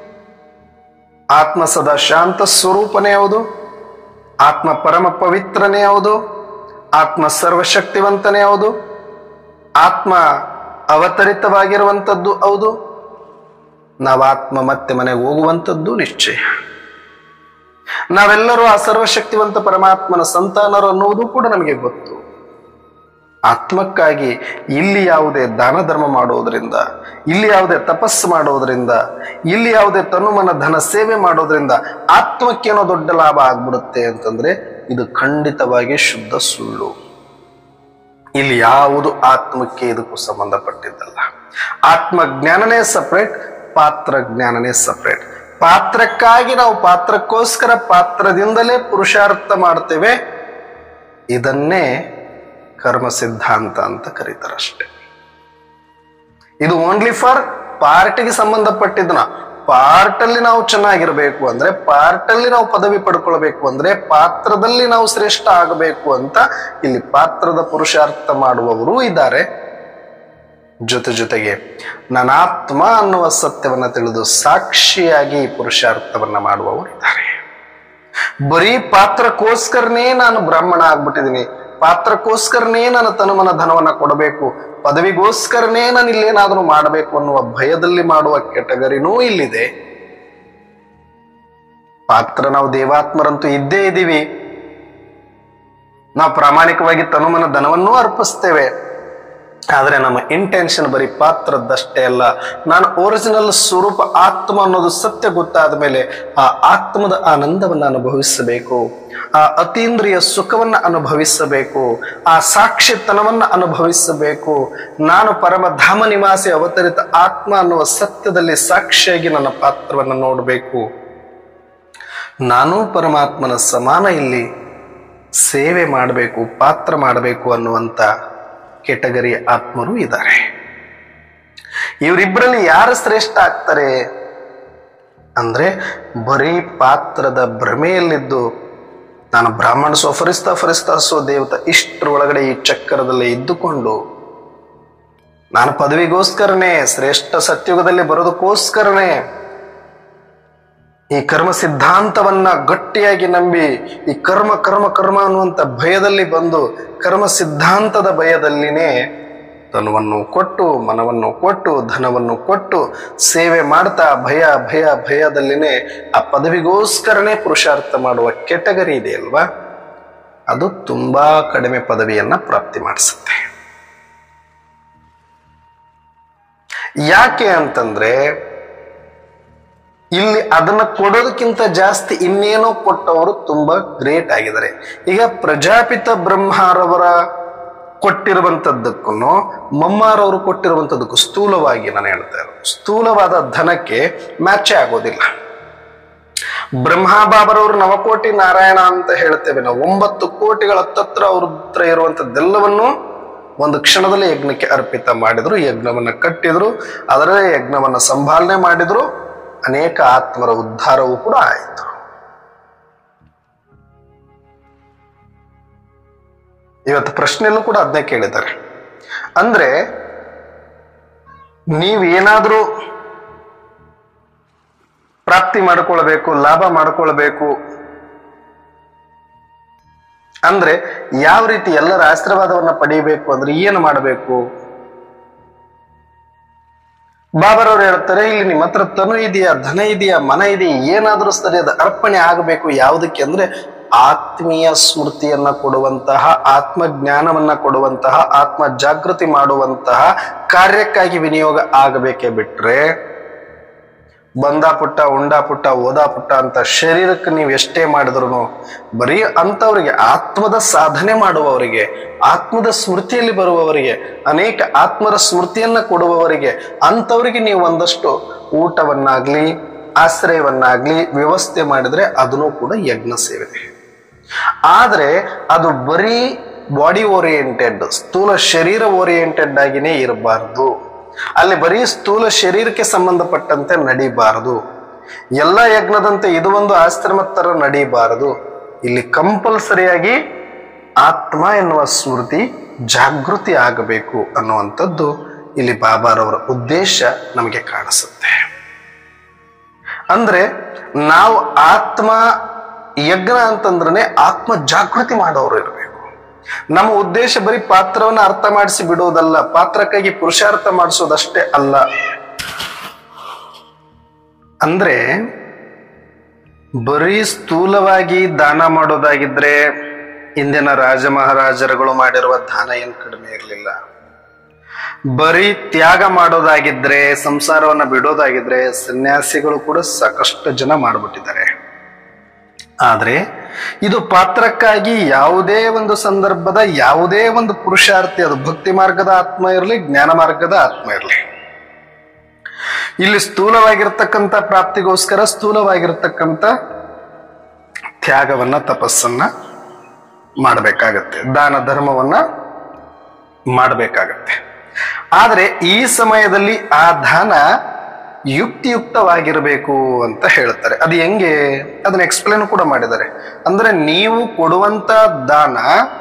ಆತ್ಮ ಸದಾ ಶಾಂತ ಸ್ವರೂಪನೇ ಯಾವುದು ಆತ್ಮ ಪರಮ ಪವಿತ್ರನೇ ಯಾವುದು ಆತ್ಮ ಸರ್ವಶಕ್ತಿವಂತನೇ ಯಾವುದು ಆತ್ಮ ಅವತರಿತವಾಗಿರುವಂಥದ್ದು ಹೌದು ನಾವು ಆತ್ಮ ಮತ್ತೆ ಮನೆಗೆ ಹೋಗುವಂಥದ್ದು ನಿಶ್ಚಯ ನಾವೆಲ್ಲರೂ ಆ ಸರ್ವಶಕ್ತಿವಂತ ಪರಮಾತ್ಮನ ಸಂತಾನರು ಅನ್ನುವುದು ಕೂಡ ನಮಗೆ ಗೊತ್ತು ಆತ್ಮಕ್ಕಾಗಿ ಇಲ್ಲಿ ಯಾವುದೇ ದಾನ ಧರ್ಮ ಮಾಡೋದ್ರಿಂದ ಇಲ್ಲಿ ಯಾವುದೇ ತಪಸ್ಸು ಮಾಡೋದ್ರಿಂದ ಇಲ್ಲಿ ಯಾವುದೇ ತನುಮನ ಧನ ಸೇವೆ ಮಾಡೋದ್ರಿಂದ ಆತ್ಮಕ್ಕೇನೋ ದೊಡ್ಡ ಲಾಭ ಆಗ್ಬಿಡುತ್ತೆ ಅಂತಂದ್ರೆ ಇದು ಖಂಡಿತವಾಗಿ ಶುದ್ಧ ಸುಳ್ಳು ಇಲ್ಲಿ ಯಾವುದು ಆತ್ಮಕ್ಕೆ ಇದಕ್ಕೂ ಸಂಬಂಧಪಟ್ಟಿದ್ದಲ್ಲ ಆತ್ಮ ಜ್ಞಾನನೇ ಸಪ್ರೇಟ್ ಪಾತ್ರ ಜ್ಞಾನನೇ ಸಪ್ರೇಟ್ ಪಾತ್ರಕ್ಕಾಗಿ ನಾವು ಪಾತ್ರಕ್ಕೋಸ್ಕರ ಪಾತ್ರದಿಂದಲೇ ಪುರುಷಾರ್ಥ ಮಾಡ್ತೇವೆ ಇದನ್ನೇ ಕರ್ಮ ಸಿದ್ಧಾಂತ ಅಂತ ಕರೀತಾರಷ್ಟೆ ಇದು ಓನ್ಲಿ ಫಾರ್ ಪಾರ್ಟಿಗೆ ಸಂಬಂಧಪಟ್ಟಿದ್ದನ ಪಾರ್ಟ್ ಅಲ್ಲಿ ನಾವು ಚೆನ್ನಾಗಿರ್ಬೇಕು ಅಂದ್ರೆ ಪಾರ್ಟ್ ಅಲ್ಲಿ ನಾವು ಪದವಿ ಪಡ್ಕೊಳ್ಬೇಕು ಅಂದ್ರೆ ಪಾತ್ರದಲ್ಲಿ ನಾವು ಶ್ರೇಷ್ಠ ಆಗಬೇಕು ಅಂತ ಇಲ್ಲಿ ಪಾತ್ರದ ಪುರುಷಾರ್ಥ ಮಾಡುವವರು ಇದ್ದಾರೆ ಜೊತೆ ಜೊತೆಗೆ ನಾನಾತ್ಮ ಅನ್ನುವ ಸತ್ಯವನ್ನ ತಿಳಿದು ಸಾಕ್ಷಿಯಾಗಿ ಈ ಪುರುಷಾರ್ಥವನ್ನ ಮಾಡುವವರು ಇದ್ದಾರೆ ಬರೀ ಪಾತ್ರಕ್ಕೋಸ್ಕರನೇ ನಾನು ಬ್ರಾಹ್ಮಣ ಆಗ್ಬಿಟ್ಟಿದ್ದೀನಿ ಪಾತ್ರಕ್ಕೋಸ್ಕರನೇ ನಾನು ತನುಮನ ಧನವನ್ನ ಕೊಡಬೇಕು ಪದವಿಗೋಸ್ಕರನೇ ನಾನು ಇಲ್ಲೇನಾದ್ರೂ ಮಾಡಬೇಕು ಅನ್ನುವ ಭಯದಲ್ಲಿ ಮಾಡುವ ಕೆಟಗರಿನೂ ಇಲ್ಲಿದೆ ಪಾತ್ರ ನಾವು ದೇವಾತ್ಮರಂತೂ ಇದ್ದೇ ಇದ್ದೀವಿ ನಾವು ಪ್ರಾಮಾಣಿಕವಾಗಿ ತನುಮನ ಧನವನ್ನೂ ಅರ್ಪಿಸ್ತೇವೆ ಆದರೆ ನಮ್ಮ ಇಂಟೆನ್ಷನ್ ಬರೀ ಪಾತ್ರದ್ದಷ್ಟೇ ಅಲ್ಲ ನಾನು ಒರಿಜಿನಲ್ ಸ್ವರೂಪ ಆತ್ಮ ಅನ್ನೋದು ಸತ್ಯ ಗೊತ್ತಾದ ಮೇಲೆ ಆ ಆತ್ಮದ ಆನಂದವನ್ನು ಅನುಭವಿಸಬೇಕು ಆ ಅತೀಂದ್ರಿಯ ಸುಖವನ್ನ ಅನುಭವಿಸಬೇಕು ಆ ಸಾಕ್ಷಿತನವನ್ನ ಅನುಭವಿಸಬೇಕು ನಾನು ಪರಮಧಾಮ ನಿವಾಸಿ ಅವತರಿತ ಆತ್ಮ ಅನ್ನುವ ಸತ್ಯದಲ್ಲಿ ಸಾಕ್ಷಿಯಾಗಿ ನನ್ನ ಪಾತ್ರವನ್ನು ನೋಡಬೇಕು ನಾನು ಪರಮಾತ್ಮನ ಸಮಾನ ಇಲ್ಲಿ ಸೇವೆ ಮಾಡಬೇಕು ಪಾತ್ರ ಮಾಡಬೇಕು ಅನ್ನುವಂತ ಕೆಟಗರಿ ಆತ್ಮರು ಇದ್ದಾರೆ ಇವರಿಬ್ಬರಲ್ಲಿ ಯಾರು ಶ್ರೇಷ್ಠ ಆಗ್ತಾರೆ ಅಂದ್ರೆ ಬರೀ ಪಾತ್ರದ ಭ್ರಮೆಯಲ್ಲಿದ್ದು ನಾನು ಬ್ರಾಹ್ಮಣ ಸೋ ಫರಿಸ್ತಾ ಫರಿಸ್ತಾ ಸೋ ದೇವತ ಇಷ್ಟರ ಒಳಗಡೆ ಈ ಚಕ್ರದಲ್ಲಿ ಇದ್ದುಕೊಂಡು ನಾನು ಪದವಿಗೋಸ್ಕರನೇ ಶ್ರೇಷ್ಠ ಸತ್ಯುಗದಲ್ಲಿ ಬರೋದಕ್ಕೋಸ್ಕರನೇ ಈ ಕರ್ಮ ಸಿದ್ಧಾಂತವನ್ನ ಗಟ್ಟಿಯಾಗಿ ನಂಬಿ ಈ ಕರ್ಮ ಕರ್ಮ ಕರ್ಮ ಅನ್ನುವಂತ ಭಯದಲ್ಲಿ ಬಂದು ಕರ್ಮ ಸಿದ್ಧಾಂತದ ಭಯದಲ್ಲಿನೇ ತನವನ್ನು ಕೊಟ್ಟು ಮನವನ್ನು ಕೊಟ್ಟು ಧನವನ್ನು ಕೊಟ್ಟು ಸೇವೆ ಮಾಡ್ತಾ ಭಯ ಭಯ ಭಯದಲ್ಲಿನೇ ಆ ಪದವಿಗೋಸ್ಕರನೇ ಪುರುಷಾರ್ಥ ಮಾಡುವ ಕೆಟಗರಿ ಇದೆ ಅಲ್ವಾ ಅದು ತುಂಬಾ ಕಡಿಮೆ ಪದವಿಯನ್ನ ಪ್ರಾಪ್ತಿ ಮಾಡಿಸುತ್ತೆ ಯಾಕೆ ಅಂತಂದ್ರೆ ಇಲ್ಲಿ ಅದನ್ನ ಕೊಡೋದಕ್ಕಿಂತ ಜಾಸ್ತಿ ಇನ್ನೇನೋ ಕೊಟ್ಟವರು ತುಂಬಾ ಗ್ರೇಟ್ ಆಗಿದ್ದಾರೆ ಈಗ ಪ್ರಜಾಪಿತ ಬ್ರಹ್ಮರವರ ಕೊಟ್ಟಿರುವಂತದ್ದಕ್ಕೂ ಮಮ್ಮಾರವರು ಕೊಟ್ಟಿರುವಂತದ್ದಕ್ಕೂ ಸ್ಥೂಲವಾಗಿ ನಾನು ಹೇಳ್ತಾ ಇರೋದು ಸ್ಥೂಲವಾದ ಧನಕ್ಕೆ ಮ್ಯಾಚೇ ಆಗೋದಿಲ್ಲ ಬ್ರಹ್ಮಬಾಬರವರು ನವಕೋಟಿ ನಾರಾಯಣ ಅಂತ ಹೇಳ್ತೇವೆ ನಾವು ಒಂಬತ್ತು ಕೋಟಿಗಳ ಹತ್ತತ್ರ ಅವ್ರ ಹತ್ರ ಇರುವಂತದ್ದೆಲ್ಲವನ್ನು ಒಂದು ಕ್ಷಣದಲ್ಲಿ ಯಜ್ಞಕ್ಕೆ ಅರ್ಪಿತ ಮಾಡಿದ್ರು ಯಜ್ಞವನ್ನ ಕಟ್ಟಿದ್ರು ಅದರ ಯಜ್ಞವನ್ನ ಸಂಭಾಲನೆ ಮಾಡಿದ್ರು ಅನೇಕ ಆತ್ಮರ ಉದ್ಧಾರವೂ ಕೂಡ ಆಯಿತು ಇವತ್ತು ಪ್ರಶ್ನೆಯಲ್ಲೂ ಕೂಡ ಅದನ್ನೇ ಕೇಳಿದ್ದಾರೆ ಅಂದ್ರೆ ನೀವೇನಾದ್ರೂ ಪ್ರಾಪ್ತಿ ಮಾಡಿಕೊಳ್ಬೇಕು ಲಾಭ ಮಾಡಿಕೊಳ್ಬೇಕು ಅಂದ್ರೆ ಯಾವ ರೀತಿ ಎಲ್ಲರ ಆಶೀರ್ವಾದವನ್ನ ಪಡೆಯಬೇಕು ಅಂದ್ರೆ ಏನು ಮಾಡಬೇಕು ಬಾಬರವ್ರು ಹೇಳ್ತಾರೆ ಇಲ್ಲಿ ನಿಮ್ಮ ಹತ್ರ ತನು ಇದೆಯಾ ಧನ ಇದೆಯಾ ಮನ ಇದೆಯಾ ಏನಾದ್ರೂ ಸರಿ ಅದು ಅರ್ಪಣೆ ಆಗಬೇಕು ಯಾವುದಕ್ಕೆ ಅಂದ್ರೆ ಆತ್ಮೀಯ ಸ್ಮೃತಿಯನ್ನ ಕೊಡುವಂತಹ ಆತ್ಮ ಜ್ಞಾನವನ್ನ ಕೊಡುವಂತಹ ಆತ್ಮ ಜಾಗೃತಿ ಮಾಡುವಂತಹ ಕಾರ್ಯಕ್ಕಾಗಿ ವಿನಿಯೋಗ ಆಗಬೇಕೇ ಬಿಟ್ರೆ ಬಂದ ಪುಟ್ಟ ಉಂಡ ಪುಟ್ಟ ಓದಾ ಪುಟ್ಟ ಅಂತ ಶರೀರಕ್ಕೆ ನೀವು ಎಷ್ಟೇ ಮಾಡಿದ್ರು ಬರೀ ಅಂತವರಿಗೆ ಆತ್ಮದ ಸಾಧನೆ ಮಾಡುವವರಿಗೆ ಆತ್ಮದ ಸ್ಮೃತಿಯಲ್ಲಿ ಬರುವವರಿಗೆ ಅನೇಕ ಆತ್ಮರ ಸ್ಮೃತಿಯನ್ನ ಕೊಡುವವರಿಗೆ ಅಂತವರಿಗೆ ನೀವು ಒಂದಷ್ಟು ಊಟವನ್ನಾಗ್ಲಿ ಆಶ್ರಯವನ್ನಾಗ್ಲಿ ವ್ಯವಸ್ಥೆ ಮಾಡಿದ್ರೆ ಅದನ್ನು ಕೂಡ ಯಜ್ಞ ಸೇವೆ ಆದ್ರೆ ಅದು ಬರೀ ಬಾಡಿ ಓರಿಯೆಂಟೆಡ್ ಸ್ಥೂಲ ಶರೀರ ಓರಿಯೆಂಟೆಡ್ ಆಗಿನೇ ಇರಬಾರ್ದು ಅಲ್ಲಿ ಬರೀ ಸ್ಥೂಲ ಶರೀರಕ್ಕೆ ಸಂಬಂಧಪಟ್ಟಂತೆ ನಡಿಬಾರದು ಎಲ್ಲ ಯಜ್ಞದಂತೆ ಇದು ಒಂದು ಆಶ್ರಮ ತರ ನಡಿಬಾರದು ಇಲ್ಲಿ ಕಂಪಲ್ಸರಿಯಾಗಿ ಆತ್ಮ ಎನ್ನುವ ಸ್ಮೃತಿ ಜಾಗೃತಿ ಆಗಬೇಕು ಅನ್ನುವಂಥದ್ದು ಇಲ್ಲಿ ಬಾಬಾರವರ ಉದ್ದೇಶ ನಮಗೆ ಕಾಣಿಸುತ್ತೆ ಅಂದ್ರೆ ನಾವು ಆತ್ಮ ಯಜ್ಞ ಅಂತಂದ್ರೆ ಆತ್ಮ ಜಾಗೃತಿ ಮಾಡೋರು ಇರಬೇಕು ನಮ್ಮ ಉದ್ದೇಶ ಬರೀ ಪಾತ್ರವನ್ನ ಅರ್ಥ ಮಾಡಿಸಿ ಬಿಡುವುದಲ್ಲ ಪಾತ್ರಕ್ಕಾಗಿ ಪುರುಷಾರ್ಥ ಮಾಡಿಸೋದಷ್ಟೇ ಅಲ್ಲ ಅಂದ್ರೆ ಬರೀ ಸ್ಥೂಲವಾಗಿ ದಾನ ಮಾಡೋದಾಗಿದ್ರೆ ಇಂದಿನ ರಾಜ ಮಹಾರಾಜರುಗಳು ಮಾಡಿರುವ ದಾನ ಏನು ಕಡಿಮೆ ಇರಲಿಲ್ಲ ಬರೀ ತ್ಯಾಗ ಮಾಡೋದಾಗಿದ್ರೆ ಸಂಸಾರವನ್ನ ಬಿಡೋದಾಗಿದ್ರೆ ಸನ್ಯಾಸಿಗಳು ಕೂಡ ಸಾಕಷ್ಟು ಜನ ಮಾಡಿಬಿಟ್ಟಿದ್ದಾರೆ ಆದ್ರೆ ಇದು ಪಾತ್ರಕ್ಕಾಗಿ ಯಾವುದೇ ಒಂದು ಸಂದರ್ಭದ ಯಾವುದೇ ಒಂದು ಪುರುಷಾರ್ಥಿ ಅದು ಭಕ್ತಿ ಮಾರ್ಗದ ಆತ್ಮ ಇರಲಿ ಜ್ಞಾನ ಮಾರ್ಗದ ಆತ್ಮ ಇರಲಿ ಇಲ್ಲಿ ಸ್ಥೂಲವಾಗಿರ್ತಕ್ಕಂಥ ಪ್ರಾಪ್ತಿಗೋಸ್ಕರ ಸ್ಥೂಲವಾಗಿರ್ತಕ್ಕಂಥ ತ್ಯಾಗವನ್ನ ತಪಸ್ಸನ್ನ ಮಾಡಬೇಕಾಗತ್ತೆ ದಾನ ಧರ್ಮವನ್ನ ಮಾಡಬೇಕಾಗತ್ತೆ ಆದ್ರೆ ಈ ಸಮಯದಲ್ಲಿ ಆ ದಾನ ಯುಕ್ತಿಯುಕ್ತವಾಗಿರಬೇಕು ಅಂತ ಹೇಳ್ತಾರೆ ಅದು ಹೆಂಗೆ ಅದನ್ನ ಎಕ್ಸ್ಪ್ಲೇನ್ ಕೂಡ ಮಾಡಿದ್ದಾರೆ ಅಂದ್ರೆ ನೀವು ಕೊಡುವಂತ ದಾನ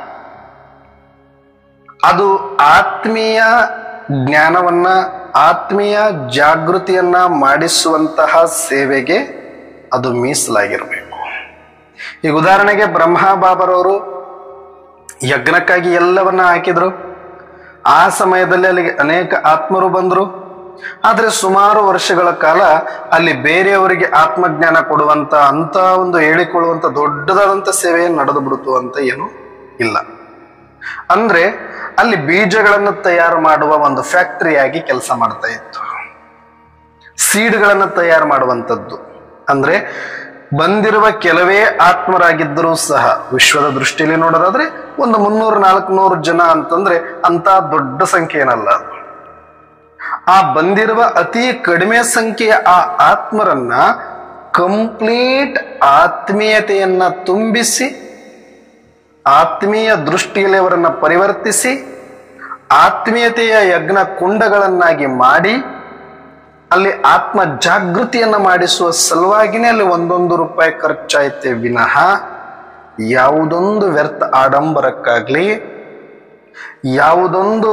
ಅದು ಆತ್ಮೀಯ ಜ್ಞಾನವನ್ನ ಆತ್ಮೀಯ ಜಾಗೃತಿಯನ್ನ ಮಾಡಿಸುವಂತಹ ಸೇವೆಗೆ ಅದು ಮೀಸಲಾಗಿರಬೇಕು ಈಗ ಉದಾಹರಣೆಗೆ ಬ್ರಹ್ಮ ಬಾಬರವರು ಯಜ್ಞಕ್ಕಾಗಿ ಎಲ್ಲವನ್ನ ಹಾಕಿದ್ರು ಆ ಸಮಯದಲ್ಲಿ ಅಲ್ಲಿಗೆ ಅನೇಕ ಆತ್ಮರು ಬಂದರು ಆದ್ರೆ ಸುಮಾರು ವರ್ಷಗಳ ಕಾಲ ಅಲ್ಲಿ ಬೇರೆಯವರಿಗೆ ಆತ್ಮಜ್ಞಾನ ಕೊಡುವಂತ ಅಂತ ಒಂದು ಹೇಳಿಕೊಳ್ಳುವಂತ ದೊಡ್ಡದಾದಂತ ಸೇವೆ ನಡೆದು ಬಿಡುತ್ತು ಅಂತ ಏನು ಇಲ್ಲ ಅಂದ್ರೆ ಅಲ್ಲಿ ಬೀಜಗಳನ್ನು ತಯಾರು ಮಾಡುವ ಒಂದು ಫ್ಯಾಕ್ಟರಿಯಾಗಿ ಕೆಲಸ ಮಾಡ್ತಾ ಇತ್ತು ಸೀಡ್ಗಳನ್ನು ತಯಾರು ಮಾಡುವಂಥದ್ದು ಅಂದ್ರೆ ಬಂದಿರುವ ಕೆಲವೇ ಆತ್ಮರಾಗಿದ್ದರೂ ಸಹ ವಿಶ್ವದ ದೃಷ್ಟಿಯಲ್ಲಿ ನೋಡೋದಾದ್ರೆ ಒಂದು ಮುನ್ನೂರು ನಾಲ್ಕುನೂರು ಜನ ಅಂತಂದ್ರೆ ಅಂತ ದೊಡ್ಡ ಸಂಖ್ಯೆ ಏನಲ್ಲ ಅದು ಆ ಬಂದಿರುವ ಅತಿ ಕಡಿಮೆ ಸಂಖ್ಯೆಯ ಆ ಆತ್ಮರನ್ನ ಕಂಪ್ಲೀಟ್ ಆತ್ಮೀಯತೆಯನ್ನ ತುಂಬಿಸಿ ಆತ್ಮೀಯ ದೃಷ್ಟಿಯಲ್ಲಿ ಅವರನ್ನ ಪರಿವರ್ತಿಸಿ ಆತ್ಮೀಯತೆಯ ಯಜ್ಞ ಕುಂಡಗಳನ್ನಾಗಿ ಮಾಡಿ ಅಲ್ಲಿ ಆತ್ಮ ಜಾಗೃತಿಯನ್ನ ಮಾಡಿಸುವ ಸಲುವಾಗಿನೇ ಅಲ್ಲಿ ಒಂದೊಂದು ರೂಪಾಯಿ ಖರ್ಚಾಯ್ತೆ ವಿನಃ ಯಾವುದೊಂದು ವ್ಯರ್ಥ ಆಡಂಬರಕ್ಕಾಗ್ಲಿ ಯಾವುದೊಂದು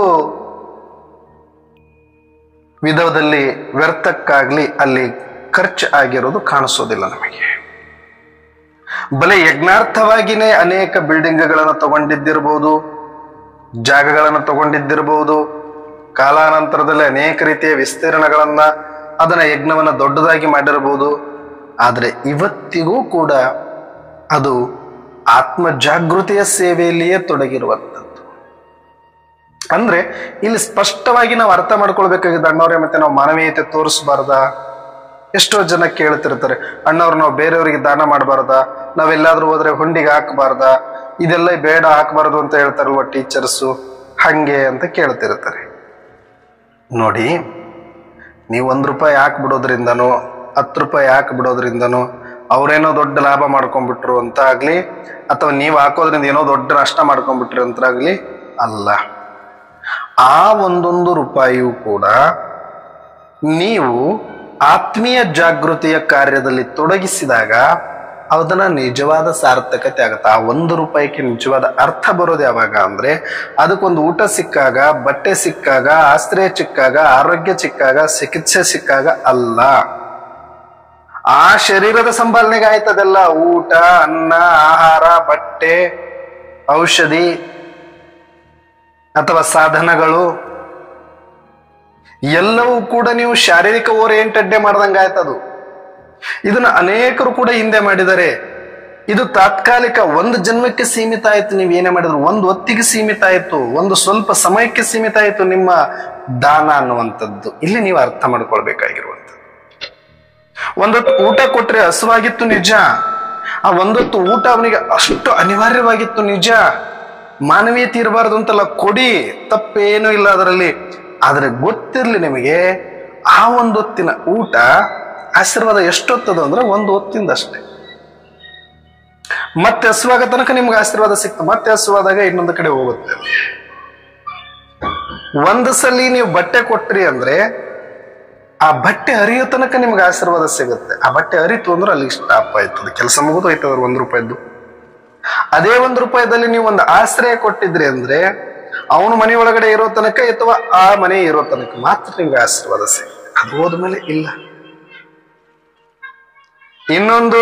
ವಿಧದಲ್ಲಿ ವ್ಯರ್ಥಕ್ಕಾಗ್ಲಿ ಅಲ್ಲಿ ಖರ್ಚು ಆಗಿರೋದು ಕಾಣಿಸೋದಿಲ್ಲ ನಮಗೆ ಬಲೆ ಯಜ್ಞಾರ್ಥವಾಗಿನೇ ಅನೇಕ ಬಿಲ್ಡಿಂಗ್ಗಳನ್ನು ತಗೊಂಡಿದ್ದಿರ್ಬೋದು ಜಾಗಗಳನ್ನು ತಗೊಂಡಿದ್ದಿರ್ಬೋದು ಕಾಲಾನಂತರದಲ್ಲಿ ಅನೇಕ ರೀತಿಯ ವಿಸ್ತೀರ್ಣಗಳನ್ನ ಅದನ್ನ ಯಜ್ಞವನ್ನ ದೊಡ್ಡದಾಗಿ ಮಾಡಿರಬಹುದು ಆದರೆ ಇವತ್ತಿಗೂ ಕೂಡ ಅದು ಆತ್ಮ ಜಾಗೃತಿಯ ಸೇವೆಯಲ್ಲಿಯೇ ತೊಡಗಿರುವಂಥದ್ದು ಅಂದ್ರೆ ಇಲ್ಲಿ ಸ್ಪಷ್ಟವಾಗಿ ನಾವು ಅರ್ಥ ಮಾಡ್ಕೊಳ್ಬೇಕಾಗಿದೆ ಅಣ್ಣವ್ರೆ ಮತ್ತೆ ನಾವು ಮಾನವೀಯತೆ ತೋರಿಸಬಾರ್ದಾ ಎಷ್ಟೋ ಜನ ಕೇಳ್ತಿರ್ತಾರೆ ಅಣ್ಣವ್ರು ನಾವು ಬೇರೆಯವರಿಗೆ ದಾನ ಮಾಡಬಾರ್ದಾ ನಾವೆಲ್ಲಾದ್ರೂ ಹೋದ್ರೆ ಹುಂಡಿಗೆ ಹಾಕಬಾರ್ದಾ ಇದೆಲ್ಲ ಬೇಡ ಹಾಕಬಾರ್ದು ಅಂತ ಹೇಳ್ತಾರಲ್ವ ಟೀಚರ್ಸು ಹಂಗೆ ಅಂತ ಕೇಳ್ತಿರ್ತಾರೆ ನೋಡಿ ನೀವು ಒಂದು ರೂಪಾಯಿ ಹಾಕಿ ಬಿಡೋದ್ರಿಂದನೋ ಹತ್ತು ರೂಪಾಯಿ ಹಾಕಿ ಬಿಡೋದ್ರಿಂದನೋ ಅವರೇನೋ ದೊಡ್ಡ ಲಾಭ ಮಾಡ್ಕೊಂಡ್ಬಿಟ್ರು ಅಂತ ಆಗ್ಲಿ ಅಥವಾ ನೀವು ಹಾಕೋದ್ರಿಂದ ಏನೋ ದೊಡ್ಡ ನಷ್ಟ ಮಾಡ್ಕೊಂಡ್ಬಿಟ್ರಿ ಅಂತ ಆಗ್ಲಿ ಅಲ್ಲ ಆ ಒಂದೊಂದು ರೂಪಾಯಿಯೂ ಕೂಡ ನೀವು ಆತ್ಮೀಯ ಜಾಗೃತಿಯ ಕಾರ್ಯದಲ್ಲಿ ತೊಡಗಿಸಿದಾಗ ಅದನ್ನ ನಿಜವಾದ ಸಾರ್ಥಕತೆ ಆಗುತ್ತೆ ಆ ಒಂದು ರೂಪಾಯಿಗೆ ನಿಜವಾದ ಅರ್ಥ ಬರೋದು ಯಾವಾಗ ಅಂದ್ರೆ ಅದಕ್ಕೊಂದು ಊಟ ಸಿಕ್ಕಾಗ ಬಟ್ಟೆ ಸಿಕ್ಕಾಗ ಆಶ್ರಯ ಸಿಕ್ಕಾಗ ಆರೋಗ್ಯ ಸಿಕ್ಕಾಗ ಚಿಕಿತ್ಸೆ ಸಿಕ್ಕಾಗ ಅಲ್ಲ ಆ ಶರೀರದ ಸಂಪಾದನೆಗೆ ಆಯ್ತದೆಲ್ಲ ಊಟ ಅನ್ನ ಆಹಾರ ಬಟ್ಟೆ ಔಷಧಿ ಅಥವಾ ಸಾಧನಗಳು ಎಲ್ಲವೂ ಕೂಡ ನೀವು ಶಾರೀರಿಕ ಓರಿಯೆಂಟೆಡ್ಡೇ ಮಾಡ್ದಂಗೆ ಆಯ್ತದು ಇದನ್ನ ಅನೇಕರು ಕೂಡ ಹಿಂದೆ ಮಾಡಿದ್ದಾರೆ ಇದು ತಾತ್ಕಾಲಿಕ ಒಂದು ಜನ್ಮಕ್ಕೆ ಸೀಮಿತ ಆಯ್ತು ನೀವು ಏನೇ ಮಾಡಿದ್ರು ಒಂದು ಹೊತ್ತಿಗೆ ಸೀಮಿತ ಆಯ್ತು ಒಂದು ಸ್ವಲ್ಪ ಸಮಯಕ್ಕೆ ಸೀಮಿತ ಆಯ್ತು ನಿಮ್ಮ ದಾನ ಅನ್ನುವಂಥದ್ದು ಇಲ್ಲಿ ನೀವು ಅರ್ಥ ಮಾಡ್ಕೊಳ್ಬೇಕಾಗಿರುವಂಥದ್ದು ಒಂದೊತ್ತು ಊಟ ಕೊಟ್ರೆ ಹಸುವಾಗಿತ್ತು ನಿಜ ಆ ಒಂದೊತ್ತು ಊಟ ಅವನಿಗೆ ಅಷ್ಟು ಅನಿವಾರ್ಯವಾಗಿತ್ತು ನಿಜ ಮಾನವೀಯತೆ ಇರಬಾರ್ದು ಅಂತಲ್ಲ ಕೊಡಿ ತಪ್ಪೇನೂ ಇಲ್ಲ ಅದರಲ್ಲಿ ಆದ್ರೆ ಗೊತ್ತಿರ್ಲಿ ನಿಮಗೆ ಆ ಒಂದೊತ್ತಿನ ಊಟ ಆಶೀರ್ವಾದ ಎಷ್ಟೊತ್ತದು ಅಂದ್ರೆ ಒಂದು ಹೊತ್ತಿಂದ ಅಷ್ಟೇ ಮತ್ತೆ ಹಸುವಾಗ ತನಕ ನಿಮ್ಗೆ ಆಶೀರ್ವಾದ ಸಿಕ್ತು ಮತ್ತೆ ಹಸುವಾದಾಗ ಇನ್ನೊಂದು ಕಡೆ ಹೋಗುತ್ತೆ ಒಂದು ಸಲ ನೀವು ಬಟ್ಟೆ ಕೊಟ್ರಿ ಅಂದ್ರೆ ಆ ಬಟ್ಟೆ ಹರಿಯೋ ತನಕ ನಿಮ್ಗೆ ಆಶೀರ್ವಾದ ಸಿಗುತ್ತೆ ಆ ಬಟ್ಟೆ ಹರಿತು ಅಂದ್ರೆ ಅಲ್ಲಿಗೆ ಸ್ಟಾಪ್ ಆಯ್ತದೆ ಕೆಲಸ ಮುಗಿದು ಹೋಯ್ತದ ಒಂದು ರೂಪಾಯಿದ್ದು ಅದೇ ಒಂದು ರೂಪಾಯಿದಲ್ಲಿ ನೀವು ಒಂದು ಆಶ್ರಯ ಕೊಟ್ಟಿದ್ರಿ ಅಂದ್ರೆ ಅವನು ಮನೆ ಒಳಗಡೆ ಇರೋ ತನಕ ಅಥವಾ ಆ ಮನೆ ಇರೋ ತನಕ ಮಾತ್ರ ನಿಮ್ಗೆ ಆಶೀರ್ವಾದ ಸಿಗುತ್ತೆ ಅದು ಹೋದ್ಮೇಲೆ ಇಲ್ಲ ಇನ್ನೊಂದು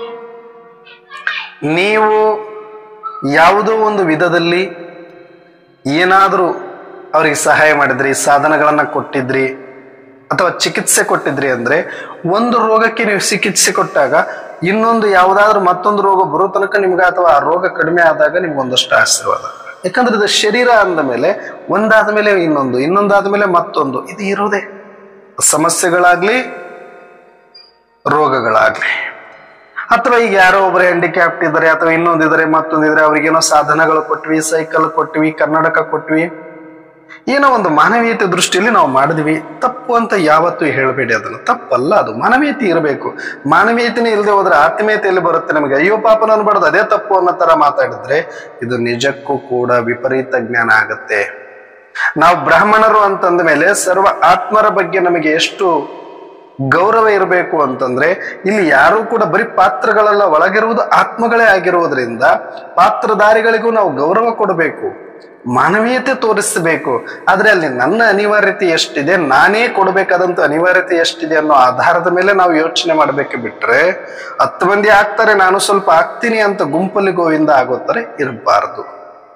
ನೀವು ಯಾವುದೋ ಒಂದು ವಿಧದಲ್ಲಿ ಏನಾದರೂ ಅವರಿಗೆ ಸಹಾಯ ಮಾಡಿದ್ರಿ ಸಾಧನಗಳನ್ನ ಕೊಟ್ಟಿದ್ರಿ ಅಥವಾ ಚಿಕಿತ್ಸೆ ಕೊಟ್ಟಿದ್ರಿ ಅಂದ್ರೆ ಒಂದು ರೋಗಕ್ಕೆ ನೀವು ಚಿಕಿತ್ಸೆ ಕೊಟ್ಟಾಗ ಇನ್ನೊಂದು ಯಾವುದಾದ್ರೂ ಮತ್ತೊಂದು ರೋಗ ಬರೋ ತನಕ ನಿಮ್ಗೆ ಅಥವಾ ಆ ರೋಗ ಕಡಿಮೆ ಆದಾಗ ನಿಮ್ಗೆ ಒಂದಷ್ಟು ಆಶೀರ್ವಾದ ಯಾಕಂದ್ರೆ ಇದು ಶರೀರ ಅಂದ ಮೇಲೆ ಒಂದಾದ ಮೇಲೆ ಇನ್ನೊಂದು ಇನ್ನೊಂದಾದ ಮೇಲೆ ಮತ್ತೊಂದು ಇದು ಇರೋದೇ ಸಮಸ್ಯೆಗಳಾಗ್ಲಿ ರೋಗಗಳಾಗ್ಲಿ ಅಥವಾ ಈಗ ಯಾರೋ ಒಬ್ಬರು ಹ್ಯಾಂಡಿಕ್ಯಾಪ್ಟ್ ಇದ್ದಾರೆ ಅಥವಾ ಇನ್ನೊಂದಿದ್ದಾರೆ ಮತ್ತೊಂದಿದ್ದಾರೆ ಅವ್ರಿಗೇನೋ ಸಾಧನಗಳು ಕೊಟ್ವಿ ಸೈಕಲ್ ಕೊಟ್ವಿ ಕನ್ನಡಕ ಕೊಟ್ವಿ ಏನೋ ಒಂದು ಮಾನವೀಯತೆ ದೃಷ್ಟಿಯಲ್ಲಿ ನಾವು ಮಾಡಿದ್ವಿ ತಪ್ಪು ಅಂತ ಯಾವತ್ತೂ ಹೇಳಬೇಡಿ ಅದನ್ನು ತಪ್ಪಲ್ಲ ಅದು ಮಾನವೀಯತೆ ಇರಬೇಕು ಮಾನವೀಯತೆನೇ ಇಲ್ಲದೆ ಹೋದ್ರೆ ಆತ್ಮೀಯತೆಯಲ್ಲಿ ಬರುತ್ತೆ ನಮಗೆ ಅಯ್ಯೋ ಪಾಪನ ಅನ್ಬಾರ್ದು ಅದೇ ತಪ್ಪು ಅನ್ನೋ ತರ ಮಾತಾಡಿದ್ರೆ ಇದು ನಿಜಕ್ಕೂ ಕೂಡ ವಿಪರೀತ ಜ್ಞಾನ ಆಗತ್ತೆ ನಾವು ಬ್ರಾಹ್ಮಣರು ಅಂತಂದ ಮೇಲೆ ಸರ್ವ ಆತ್ಮರ ಬಗ್ಗೆ ನಮಗೆ ಎಷ್ಟು ಗೌರವ ಇರಬೇಕು ಅಂತಂದ್ರೆ ಇಲ್ಲಿ ಯಾರೂ ಕೂಡ ಬರೀ ಪಾತ್ರಗಳೆಲ್ಲ ಒಳಗಿರುವುದು ಆತ್ಮಗಳೇ ಆಗಿರುವುದರಿಂದ ಪಾತ್ರಧಾರಿಗಳಿಗೂ ನಾವು ಗೌರವ ಕೊಡಬೇಕು ಮಾನವೀಯತೆ ತೋರಿಸಬೇಕು ಆದ್ರೆ ಅಲ್ಲಿ ನನ್ನ ಅನಿವಾರ್ಯತೆ ಎಷ್ಟಿದೆ ನಾನೇ ಕೊಡಬೇಕಾದಂತ ಅನಿವಾರ್ಯತೆ ಎಷ್ಟಿದೆ ಅನ್ನೋ ಆಧಾರದ ಮೇಲೆ ನಾವು ಯೋಚನೆ ಮಾಡಬೇಕು ಬಿಟ್ರೆ ಹತ್ತು ಮಂದಿ ಆಗ್ತಾರೆ ನಾನು ಸ್ವಲ್ಪ ಆಗ್ತೀನಿ ಅಂತ ಗುಂಪಲ್ಲಿ ಗೋವಿಂದ ಆಗೋತ್ತಾರೆ ಇರಬಾರದು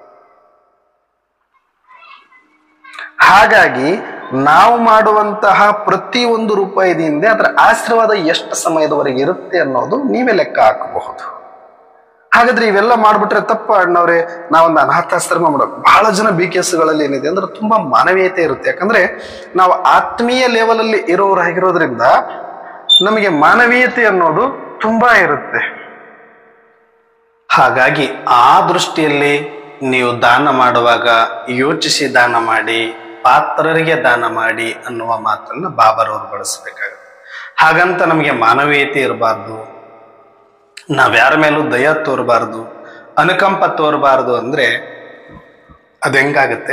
ಹಾಗಾಗಿ ನಾವು ಮಾಡುವಂತಹ ಪ್ರತಿ ಒಂದು ರೂಪಾಯಿದಿಂದ ಅದರ ಆಶೀರ್ವಾದ ಎಷ್ಟು ಸಮಯದವರೆಗೆ ಇರುತ್ತೆ ಅನ್ನೋದು ನೀವೇ ಲೆಕ್ಕ ಹಾಕಬಹುದು ಹಾಗಾದ್ರೆ ಇವೆಲ್ಲ ಮಾಡ್ಬಿಟ್ರೆ ತಪ್ಪ ಅಣ್ಣವ್ರೆ ನಾವೊಂದು ಅನಾಥಾಶ್ರಮ ಮಾಡೋದು ಬಹಳ ಜನ ಬಿ ಗಳಲ್ಲಿ ಏನಿದೆ ಅಂದ್ರೆ ತುಂಬಾ ಮಾನವೀಯತೆ ಇರುತ್ತೆ ಯಾಕಂದ್ರೆ ನಾವು ಆತ್ಮೀಯ ಲೆವೆಲ್ ಅಲ್ಲಿ ಇರೋರಾಗಿರೋದ್ರಿಂದ ನಮಗೆ ಮಾನವೀಯತೆ ಅನ್ನೋದು ತುಂಬಾ ಇರುತ್ತೆ ಹಾಗಾಗಿ ಆ ದೃಷ್ಟಿಯಲ್ಲಿ ನೀವು ದಾನ ಮಾಡುವಾಗ ಯೋಚಿಸಿ ದಾನ ಮಾಡಿ ಪಾತ್ರರಿಗೆ ದಾನ ಮಾಡಿ ಅನ್ನುವ ಮಾತನ್ನ ಬಾಬರವರು ಬಳಸಬೇಕಾಗುತ್ತೆ ಹಾಗಂತ ನಮಗೆ ಮಾನವೀಯತೆ ಇರಬಾರ್ದು ನಾವ್ಯಾರ ಮೇಲೂ ದಯ ತೋರಬಾರ್ದು ಅನುಕಂಪ ತೋರಬಾರ್ದು ಅಂದ್ರೆ ಅದು ಹೆಂಗಾಗತ್ತೆ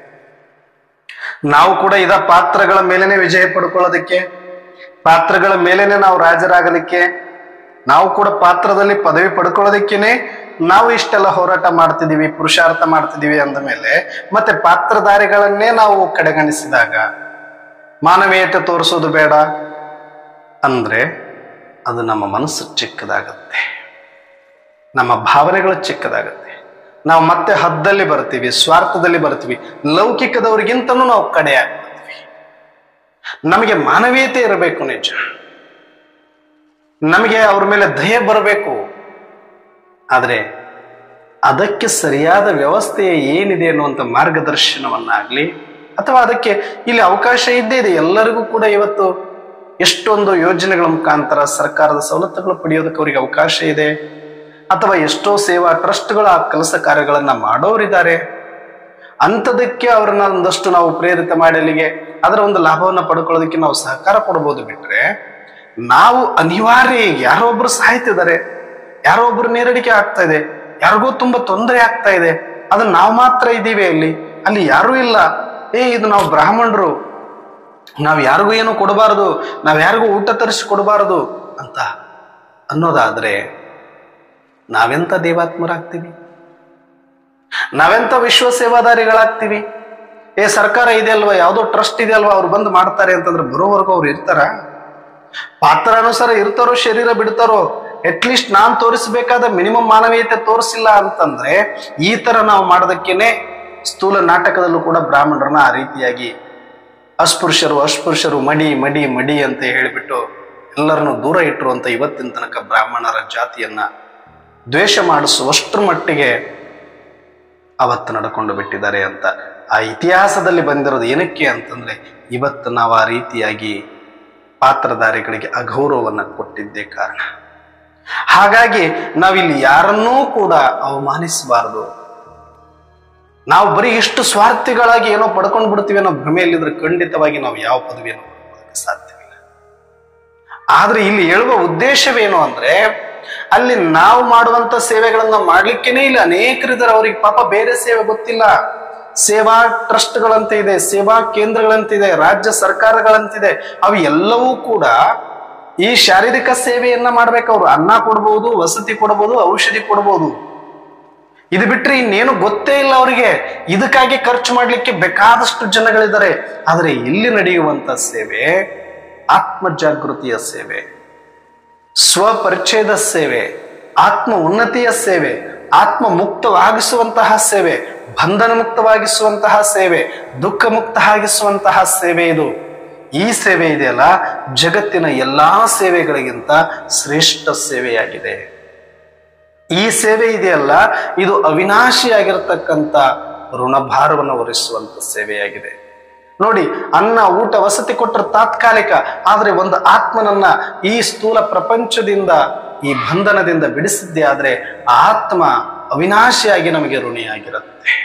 ನಾವು ಕೂಡ ಇದ ಪಾತ್ರಗಳ ಮೇಲೇನೆ ವಿಜಯ ಪಡ್ಕೊಳ್ಳೋದಕ್ಕೆ ಪಾತ್ರಗಳ ಮೇಲೇನೆ ನಾವು ರಾಜರಾಗಲಿಕ್ಕೆ ನಾವು ಕೂಡ ಪಾತ್ರದಲ್ಲಿ ಪದವಿ ಪಡ್ಕೊಳ್ಳೋದಕ್ಕೇನೆ ನಾವು ಇಷ್ಟೆಲ್ಲ ಹೋರಾಟ ಮಾಡ್ತಿದೀವಿ ಪುರುಷಾರ್ಥ ಮಾಡ್ತಿದೀವಿ ಅಂದ ಮೇಲೆ ಮತ್ತೆ ಪಾತ್ರಧಾರಿಗಳನ್ನೇ ನಾವು ಕಡೆಗಣಿಸಿದಾಗ ಮಾನವೀಯತೆ ತೋರಿಸೋದು ಬೇಡ ಅಂದ್ರೆ ಅದು ನಮ್ಮ ಮನಸ್ಸು ಚಿಕ್ಕದಾಗತ್ತೆ ನಮ್ಮ ಭಾವನೆಗಳು ಚಿಕ್ಕದಾಗತ್ತೆ ನಾವು ಮತ್ತೆ ಹದ್ದಲ್ಲಿ ಬರ್ತೀವಿ ಸ್ವಾರ್ಥದಲ್ಲಿ ಬರ್ತೀವಿ ಲೌಕಿಕದವ್ರಿಗಿಂತನೂ ನಾವು ಕಡೆ ಆಗ್ಬಿಡ್ತೀವಿ ನಮಗೆ ಮಾನವೀಯತೆ ಇರಬೇಕು ನಿಜ ನಮಗೆ ಅವ್ರ ಮೇಲೆ ದಯೆ ಬರಬೇಕು ಆದರೆ ಅದಕ್ಕೆ ಸರಿಯಾದ ವ್ಯವಸ್ಥೆ ಏನಿದೆ ಅನ್ನುವಂಥ ಮಾರ್ಗದರ್ಶನವನ್ನಾಗ್ಲಿ ಅಥವಾ ಅದಕ್ಕೆ ಇಲ್ಲಿ ಅವಕಾಶ ಇದ್ದೇ ಇದೆ ಎಲ್ಲರಿಗೂ ಕೂಡ ಇವತ್ತು ಎಷ್ಟೊಂದು ಯೋಜನೆಗಳ ಮುಖಾಂತರ ಸರ್ಕಾರದ ಸವಲತ್ತುಗಳು ಪಡೆಯೋದಕ್ಕೆ ಅವರಿಗೆ ಅವಕಾಶ ಇದೆ ಅಥವಾ ಎಷ್ಟೋ ಸೇವಾ ಟ್ರಸ್ಟ್ಗಳು ಆ ಕೆಲಸ ಕಾರ್ಯಗಳನ್ನ ಮಾಡೋರಿದ್ದಾರೆ ಅಂಥದಕ್ಕೆ ಅವ್ರನ್ನ ಒಂದಷ್ಟು ನಾವು ಪ್ರೇರಿತ ಮಾಡಿ ಅಲ್ಲಿಗೆ ಅದರ ಒಂದು ಲಾಭವನ್ನ ಪಡ್ಕೊಳ್ಳೋದಕ್ಕೆ ನಾವು ಸಹಕಾರ ಕೊಡ್ಬೋದು ಬಿಟ್ರೆ ನಾವು ಅನಿವಾರ್ಯ ಯಾರೋ ಒಬ್ರು ಸಾಯ್ತಿದ್ದಾರೆ ಯಾರೋ ಒಬ್ರು ನೇರಡಿಕೆ ಆಗ್ತಾ ಇದೆ ಯಾರಿಗೋ ತುಂಬಾ ತೊಂದರೆ ಆಗ್ತಾ ಇದೆ ಅದನ್ನ ನಾವು ಮಾತ್ರ ಇದ್ದೀವಿ ಅಲ್ಲಿ ಅಲ್ಲಿ ಯಾರೂ ಇಲ್ಲ ಏ ಇದು ನಾವು ಬ್ರಾಹ್ಮಣರು ನಾವ್ ಯಾರಿಗೂ ಏನು ಕೊಡಬಾರದು ನಾವ್ ಯಾರಿಗೂ ಊಟ ತರಿಸಿ ಕೊಡಬಾರದು ಅಂತ ಅನ್ನೋದಾದ್ರೆ ನಾವೆಂತ ದೇವಾತ್ಮರಾಗ್ತೀವಿ ನಾವೆಂತ ವಿಶ್ವ ಸೇವಾದಾರಿಗಳಾಗ್ತೀವಿ ಏ ಸರ್ಕಾರ ಇದೆ ಅಲ್ವಾ ಯಾವುದೋ ಟ್ರಸ್ಟ್ ಇದೆ ಅಲ್ವಾ ಅವ್ರು ಬಂದು ಮಾಡ್ತಾರೆ ಅಂತಂದ್ರೆ ಬರೋವರೆಗೂ ಅವ್ರು ಇರ್ತಾರ ಪಾತ್ರಾನುಸಾರ ಇರ್ತಾರೋ ಶರೀರ ಬಿಡ್ತಾರೋ ಅಟ್ಲೀಸ್ಟ್ ನಾನ್ ತೋರಿಸಬೇಕಾದ ಮಿನಿಮಮ್ ಮಾನವೀಯತೆ ತೋರಿಸಿಲ್ಲ ಅಂತಂದ್ರೆ ಈ ತರ ನಾವು ಮಾಡೋದಕ್ಕೇನೆ ಸ್ಥೂಲ ನಾಟಕದಲ್ಲೂ ಕೂಡ ಬ್ರಾಹ್ಮಣರನ್ನ ಆ ರೀತಿಯಾಗಿ ಅಸ್ಪೃಶ್ಯರು ಅಸ್ಪೃಶ್ಯರು ಮಡಿ ಮಡಿ ಮಡಿ ಅಂತ ಹೇಳಿಬಿಟ್ಟು ಎಲ್ಲರನ್ನು ದೂರ ಇಟ್ಟರು ಅಂತ ಇವತ್ತಿನ ತನಕ ಬ್ರಾಹ್ಮಣರ ಜಾತಿಯನ್ನ ದ್ವೇಷ ಮಾಡಿಸುವಷ್ಟರ ಮಟ್ಟಿಗೆ ಅವತ್ತು ನಡ್ಕೊಂಡು ಬಿಟ್ಟಿದ್ದಾರೆ ಅಂತ ಆ ಇತಿಹಾಸದಲ್ಲಿ ಬಂದಿರೋದು ಏನಕ್ಕೆ ಅಂತಂದ್ರೆ ಇವತ್ತು ನಾವು ಆ ರೀತಿಯಾಗಿ ಪಾತ್ರಧಾರಿಗಳಿಗೆ ಅಗೌರವವನ್ನ ಕೊಟ್ಟಿದ್ದೇ ಕಾರಣ ಹಾಗಾಗಿ ನಾವಿಲ್ಲಿ ಯಾರನ್ನೂ ಕೂಡ ಅವಮಾನಿಸಬಾರದು ನಾವು ಬರೀ ಇಷ್ಟು ಸ್ವಾರ್ಥಿಗಳಾಗಿ ಏನೋ ಪಡ್ಕೊಂಡು ಬಿಡ್ತೀವಿ ಅನ್ನೋ ಭ್ರಮೆಯಲ್ಲಿದ್ರೆ ಖಂಡಿತವಾಗಿ ನಾವು ಯಾವ ಪದವಿಯನ್ನು ಪಡ್ಕೊಳ್ಳೋಕೆ ಸಾಧ್ಯವಿಲ್ಲ ಆದ್ರೆ ಇಲ್ಲಿ ಹೇಳುವ ಉದ್ದೇಶವೇನು ಅಂದ್ರೆ ಅಲ್ಲಿ ನಾವು ಮಾಡುವಂತ ಸೇವೆಗಳನ್ನ ಮಾಡ್ಲಿಕ್ಕೇನೆ ಇಲ್ಲಿ ಅನೇಕರಿದ್ದಾರೆ ಅವರಿಗೆ ಪಾಪ ಬೇರೆ ಸೇವೆ ಗೊತ್ತಿಲ್ಲ ಸೇವಾ ಟ್ರಸ್ಟ್ಗಳಂತ ಇದೆ ಸೇವಾ ಕೇಂದ್ರಗಳಂತಿದೆ ರಾಜ್ಯ ಸರ್ಕಾರಗಳಂತಿದೆ ಅವು ಎಲ್ಲವೂ ಕೂಡ ಈ ಶಾರೀರಿಕ ಸೇವೆಯನ್ನ ಮಾಡ್ಬೇಕು ಅವ್ರು ಅನ್ನ ಕೊಡ್ಬೋದು ವಸತಿ ಕೊಡ್ಬೋದು ಔಷಧಿ ಕೊಡ್ಬೋದು ಇದು ಬಿಟ್ರೆ ಇನ್ನೇನು ಗೊತ್ತೇ ಇಲ್ಲ ಅವರಿಗೆ ಇದಕ್ಕಾಗಿ ಖರ್ಚು ಮಾಡ್ಲಿಕ್ಕೆ ಬೇಕಾದಷ್ಟು ಜನಗಳಿದ್ದಾರೆ ಆದರೆ ಇಲ್ಲಿ ನಡೆಯುವಂತ ಸೇವೆ ಆತ್ಮ ಜಾಗೃತಿಯ ಸೇವೆ ಸ್ವಪರಿಚಯದ ಸೇವೆ ಆತ್ಮ ಉನ್ನತಿಯ ಸೇವೆ ಆತ್ಮ ಮುಕ್ತವಾಗಿಸುವಂತಹ ಸೇವೆ ಬಂಧನ ಮುಕ್ತವಾಗಿಸುವಂತಹ ಸೇವೆ ದುಃಖ ಮುಕ್ತ ಆಗಿಸುವಂತಹ ಸೇವೆ ಇದು ಈ ಸೇವೆ ಇದೆಯಲ್ಲ ಜಗತ್ತಿನ ಎಲ್ಲಾ ಸೇವೆಗಳಿಗಿಂತ ಶ್ರೇಷ್ಠ ಸೇವೆಯಾಗಿದೆ ಈ ಸೇವೆ ಇದೆಯಲ್ಲ ಇದು ಅವಿನಾಶಿಯಾಗಿರತಕ್ಕಂಥ ಋಣಭಾರವನ್ನು ಹೊರಿಸುವಂತ ಸೇವೆಯಾಗಿದೆ ನೋಡಿ ಅನ್ನ ಊಟ ವಸತಿ ಕೊಟ್ಟರೆ ತಾತ್ಕಾಲಿಕ ಆದ್ರೆ ಒಂದು ಆತ್ಮನನ್ನ ಈ ಸ್ಥೂಲ ಪ್ರಪಂಚದಿಂದ ಈ ಬಂಧನದಿಂದ ಬಿಡಿಸಿದ್ದೇ ಆದ್ರೆ ಆ ಆತ್ಮ ಅವಿನಾಶಿಯಾಗಿ ನಮಗೆ ಋಣಿಯಾಗಿರುತ್ತೆ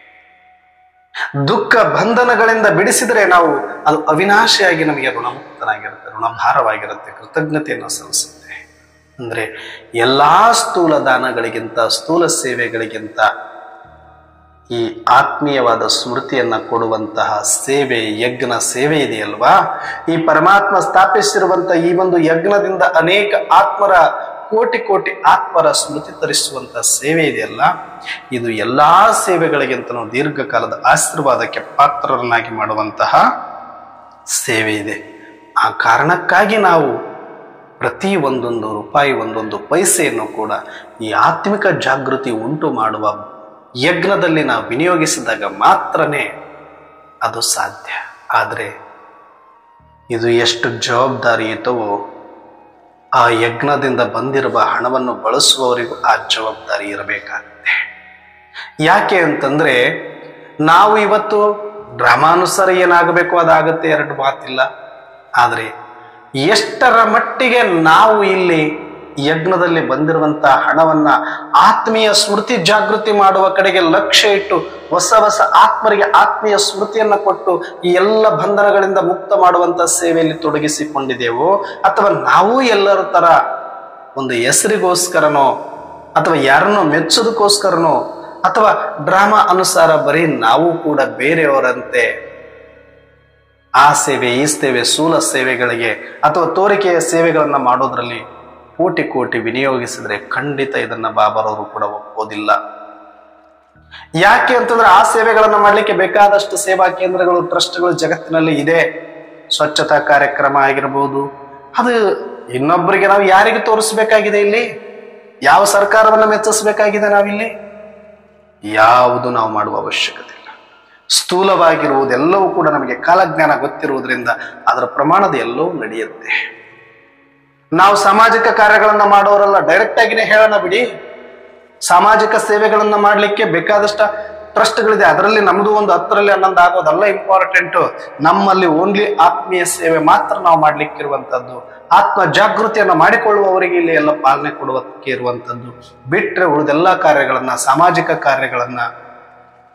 ದುಃಖ ಬಂಧನಗಳಿಂದ ಬಿಡಿಸಿದರೆ ನಾವು ಅದು ಅವಿನಾಶಿಯಾಗಿ ನಮಗೆ ಋಣಮುಕ್ತನಾಗಿರುತ್ತೆ ಋಣಭಾರವಾಗಿರುತ್ತೆ ಕೃತಜ್ಞತೆಯನ್ನು ಸಲ್ಲಿಸುತ್ತೆ ಅಂದ್ರೆ ಎಲ್ಲಾ ಸ್ಥೂಲ ದಾನಗಳಿಗಿಂತ ಸ್ಥೂಲ ಸೇವೆಗಳಿಗಿಂತ ಈ ಆತ್ಮೀಯವಾದ ಸ್ಮೃತಿಯನ್ನ ಕೊಡುವಂತಹ ಸೇವೆ ಯಜ್ಞ ಸೇವೆ ಇದೆಯಲ್ವಾ ಈ ಪರಮಾತ್ಮ ಸ್ಥಾಪಿಸಿರುವಂತ ಈ ಒಂದು ಯಜ್ಞದಿಂದ ಅನೇಕ ಆತ್ಮರ ಕೋಟಿ ಕೋಟಿ ಆತ್ಮರ ಸ್ಮೃತಿ ತರಿಸುವಂತ ಸೇವೆ ಇದೆಯಲ್ಲ ಇದು ಎಲ್ಲಾ ಸೇವೆಗಳಿಗಿಂತನೂ ದೀರ್ಘಕಾಲದ ಆಶೀರ್ವಾದಕ್ಕೆ ಪಾತ್ರರನ್ನಾಗಿ ಮಾಡುವಂತಹ ಸೇವೆ ಇದೆ ಆ ಕಾರಣಕ್ಕಾಗಿ ನಾವು ಪ್ರತಿ ಒಂದೊಂದು ರೂಪಾಯಿ ಒಂದೊಂದು ಪೈಸೆಯನ್ನು ಕೂಡ ಈ ಆತ್ಮಿಕ ಜಾಗೃತಿ ಉಂಟು ಮಾಡುವ ಯಜ್ಞದಲ್ಲಿ ನಾವು ವಿನಿಯೋಗಿಸಿದಾಗ ಮಾತ್ರನೇ ಅದು ಸಾಧ್ಯ ಆದರೆ ಇದು ಎಷ್ಟು ಜವಾಬ್ದಾರಿಯುತವೋ ಆ ಯಜ್ಞದಿಂದ ಬಂದಿರುವ ಹಣವನ್ನು ಬಳಸುವವರಿಗೂ ಆ ಜವಾಬ್ದಾರಿ ಇರಬೇಕಾಗುತ್ತೆ ಯಾಕೆ ಅಂತಂದ್ರೆ ನಾವು ಇವತ್ತು ಡ್ರಾಮಾನುಸಾರ ಏನಾಗಬೇಕು ಅದಾಗುತ್ತೆ ಎರಡು ಮಾತಿಲ್ಲ ಆದರೆ ಎಷ್ಟರ ಮಟ್ಟಿಗೆ ನಾವು ಇಲ್ಲಿ ಯಜ್ಞದಲ್ಲಿ ಬಂದಿರುವಂತಹ ಹಣವನ್ನ ಆತ್ಮೀಯ ಸ್ಮೃತಿ ಜಾಗೃತಿ ಮಾಡುವ ಕಡೆಗೆ ಲಕ್ಷ್ಯ ಇಟ್ಟು ಹೊಸ ಹೊಸ ಆತ್ಮರಿಗೆ ಆತ್ಮೀಯ ಸ್ಮೃತಿಯನ್ನ ಕೊಟ್ಟು ಈ ಎಲ್ಲ ಬಂಧನಗಳಿಂದ ಮುಕ್ತ ಮಾಡುವಂತ ಸೇವೆಯಲ್ಲಿ ತೊಡಗಿಸಿಕೊಂಡಿದೆವೋ ಅಥವಾ ನಾವು ಎಲ್ಲರ ತರ ಒಂದು ಹೆಸರಿಗೋಸ್ಕರನೋ ಅಥವಾ ಯಾರನ್ನೋ ಮೆಚ್ಚೋದಕ್ಕೋಸ್ಕರನೋ ಅಥವಾ ಡ್ರಾಮಾ ಅನುಸಾರ ಬರೀ ನಾವು ಕೂಡ ಬೇರೆಯವರಂತೆ ಆ ಸೇವೆ ಈ ಸೇವೆ ಸ್ಥೂಲ ಸೇವೆಗಳಿಗೆ ಅಥವಾ ತೋರಿಕೆಯ ಸೇವೆಗಳನ್ನ ಮಾಡೋದ್ರಲ್ಲಿ ಕೋಟಿ ಕೋಟಿ ವಿನಿಯೋಗಿಸಿದ್ರೆ ಖಂಡಿತ ಇದನ್ನ ಬಾಬರವರು ಕೂಡ ಒಪ್ಪೋದಿಲ್ಲ ಯಾಕೆ ಅಂತಂದ್ರೆ ಆ ಸೇವೆಗಳನ್ನ ಮಾಡ್ಲಿಕ್ಕೆ ಬೇಕಾದಷ್ಟು ಸೇವಾ ಕೇಂದ್ರಗಳು ಟ್ರಸ್ಟ್ಗಳು ಜಗತ್ತಿನಲ್ಲಿ ಇದೆ ಸ್ವಚ್ಛತಾ ಕಾರ್ಯಕ್ರಮ ಆಗಿರ್ಬೋದು ಅದು ಇನ್ನೊಬ್ಬರಿಗೆ ನಾವು ಯಾರಿಗೆ ತೋರಿಸ್ಬೇಕಾಗಿದೆ ಇಲ್ಲಿ ಯಾವ ಸರ್ಕಾರವನ್ನ ಮೆಚ್ಚಿಸ್ಬೇಕಾಗಿದೆ ನಾವಿಲ್ಲಿ ಯಾವುದು ನಾವು ಮಾಡುವ ಅವಶ್ಯಕತೆ ಇಲ್ಲ ಸ್ಥೂಲವಾಗಿರುವುದೆಲ್ಲವೂ ಕೂಡ ನಮಗೆ ಕಾಲಜ್ಞಾನ ಗೊತ್ತಿರುವುದರಿಂದ ಅದರ ಪ್ರಮಾಣದ ಎಲ್ಲವೂ ನಡೆಯುತ್ತೆ ನಾವು ಸಾಮಾಜಿಕ ಕಾರ್ಯಗಳನ್ನ ಮಾಡೋರಲ್ಲ ಡೈರೆಕ್ಟ್ ಆಗಿನೇ ಹೇಳೋಣ ಬಿಡಿ ಸಾಮಾಜಿಕ ಸೇವೆಗಳನ್ನ ಮಾಡ್ಲಿಕ್ಕೆ ಬೇಕಾದಷ್ಟ ಟ್ರಸ್ಟ್ಗಳಿದೆ ಅದರಲ್ಲಿ ನಮ್ದು ಒಂದು ಹತ್ತರಲ್ಲಿ ಹನ್ನೊಂದು ಆಗೋದಲ್ಲ ಇಂಪಾರ್ಟೆಂಟ್ ನಮ್ಮಲ್ಲಿ ಓನ್ಲಿ ಆತ್ಮೀಯ ಸೇವೆ ಮಾತ್ರ ನಾವು ಮಾಡ್ಲಿಕ್ಕಿರುವಂತದ್ದು ಆತ್ಮ ಜಾಗೃತಿಯನ್ನು ಮಾಡಿಕೊಳ್ಳುವವರಿಗೆ ಇಲ್ಲಿ ಎಲ್ಲ ಪಾಲನೆ ಕೊಡುವಕ್ಕೆ ಇರುವಂತದ್ದು ಬಿಟ್ರೆ ಉಳಿದೆಲ್ಲ ಕಾರ್ಯಗಳನ್ನ ಸಾಮಾಜಿಕ ಕಾರ್ಯಗಳನ್ನ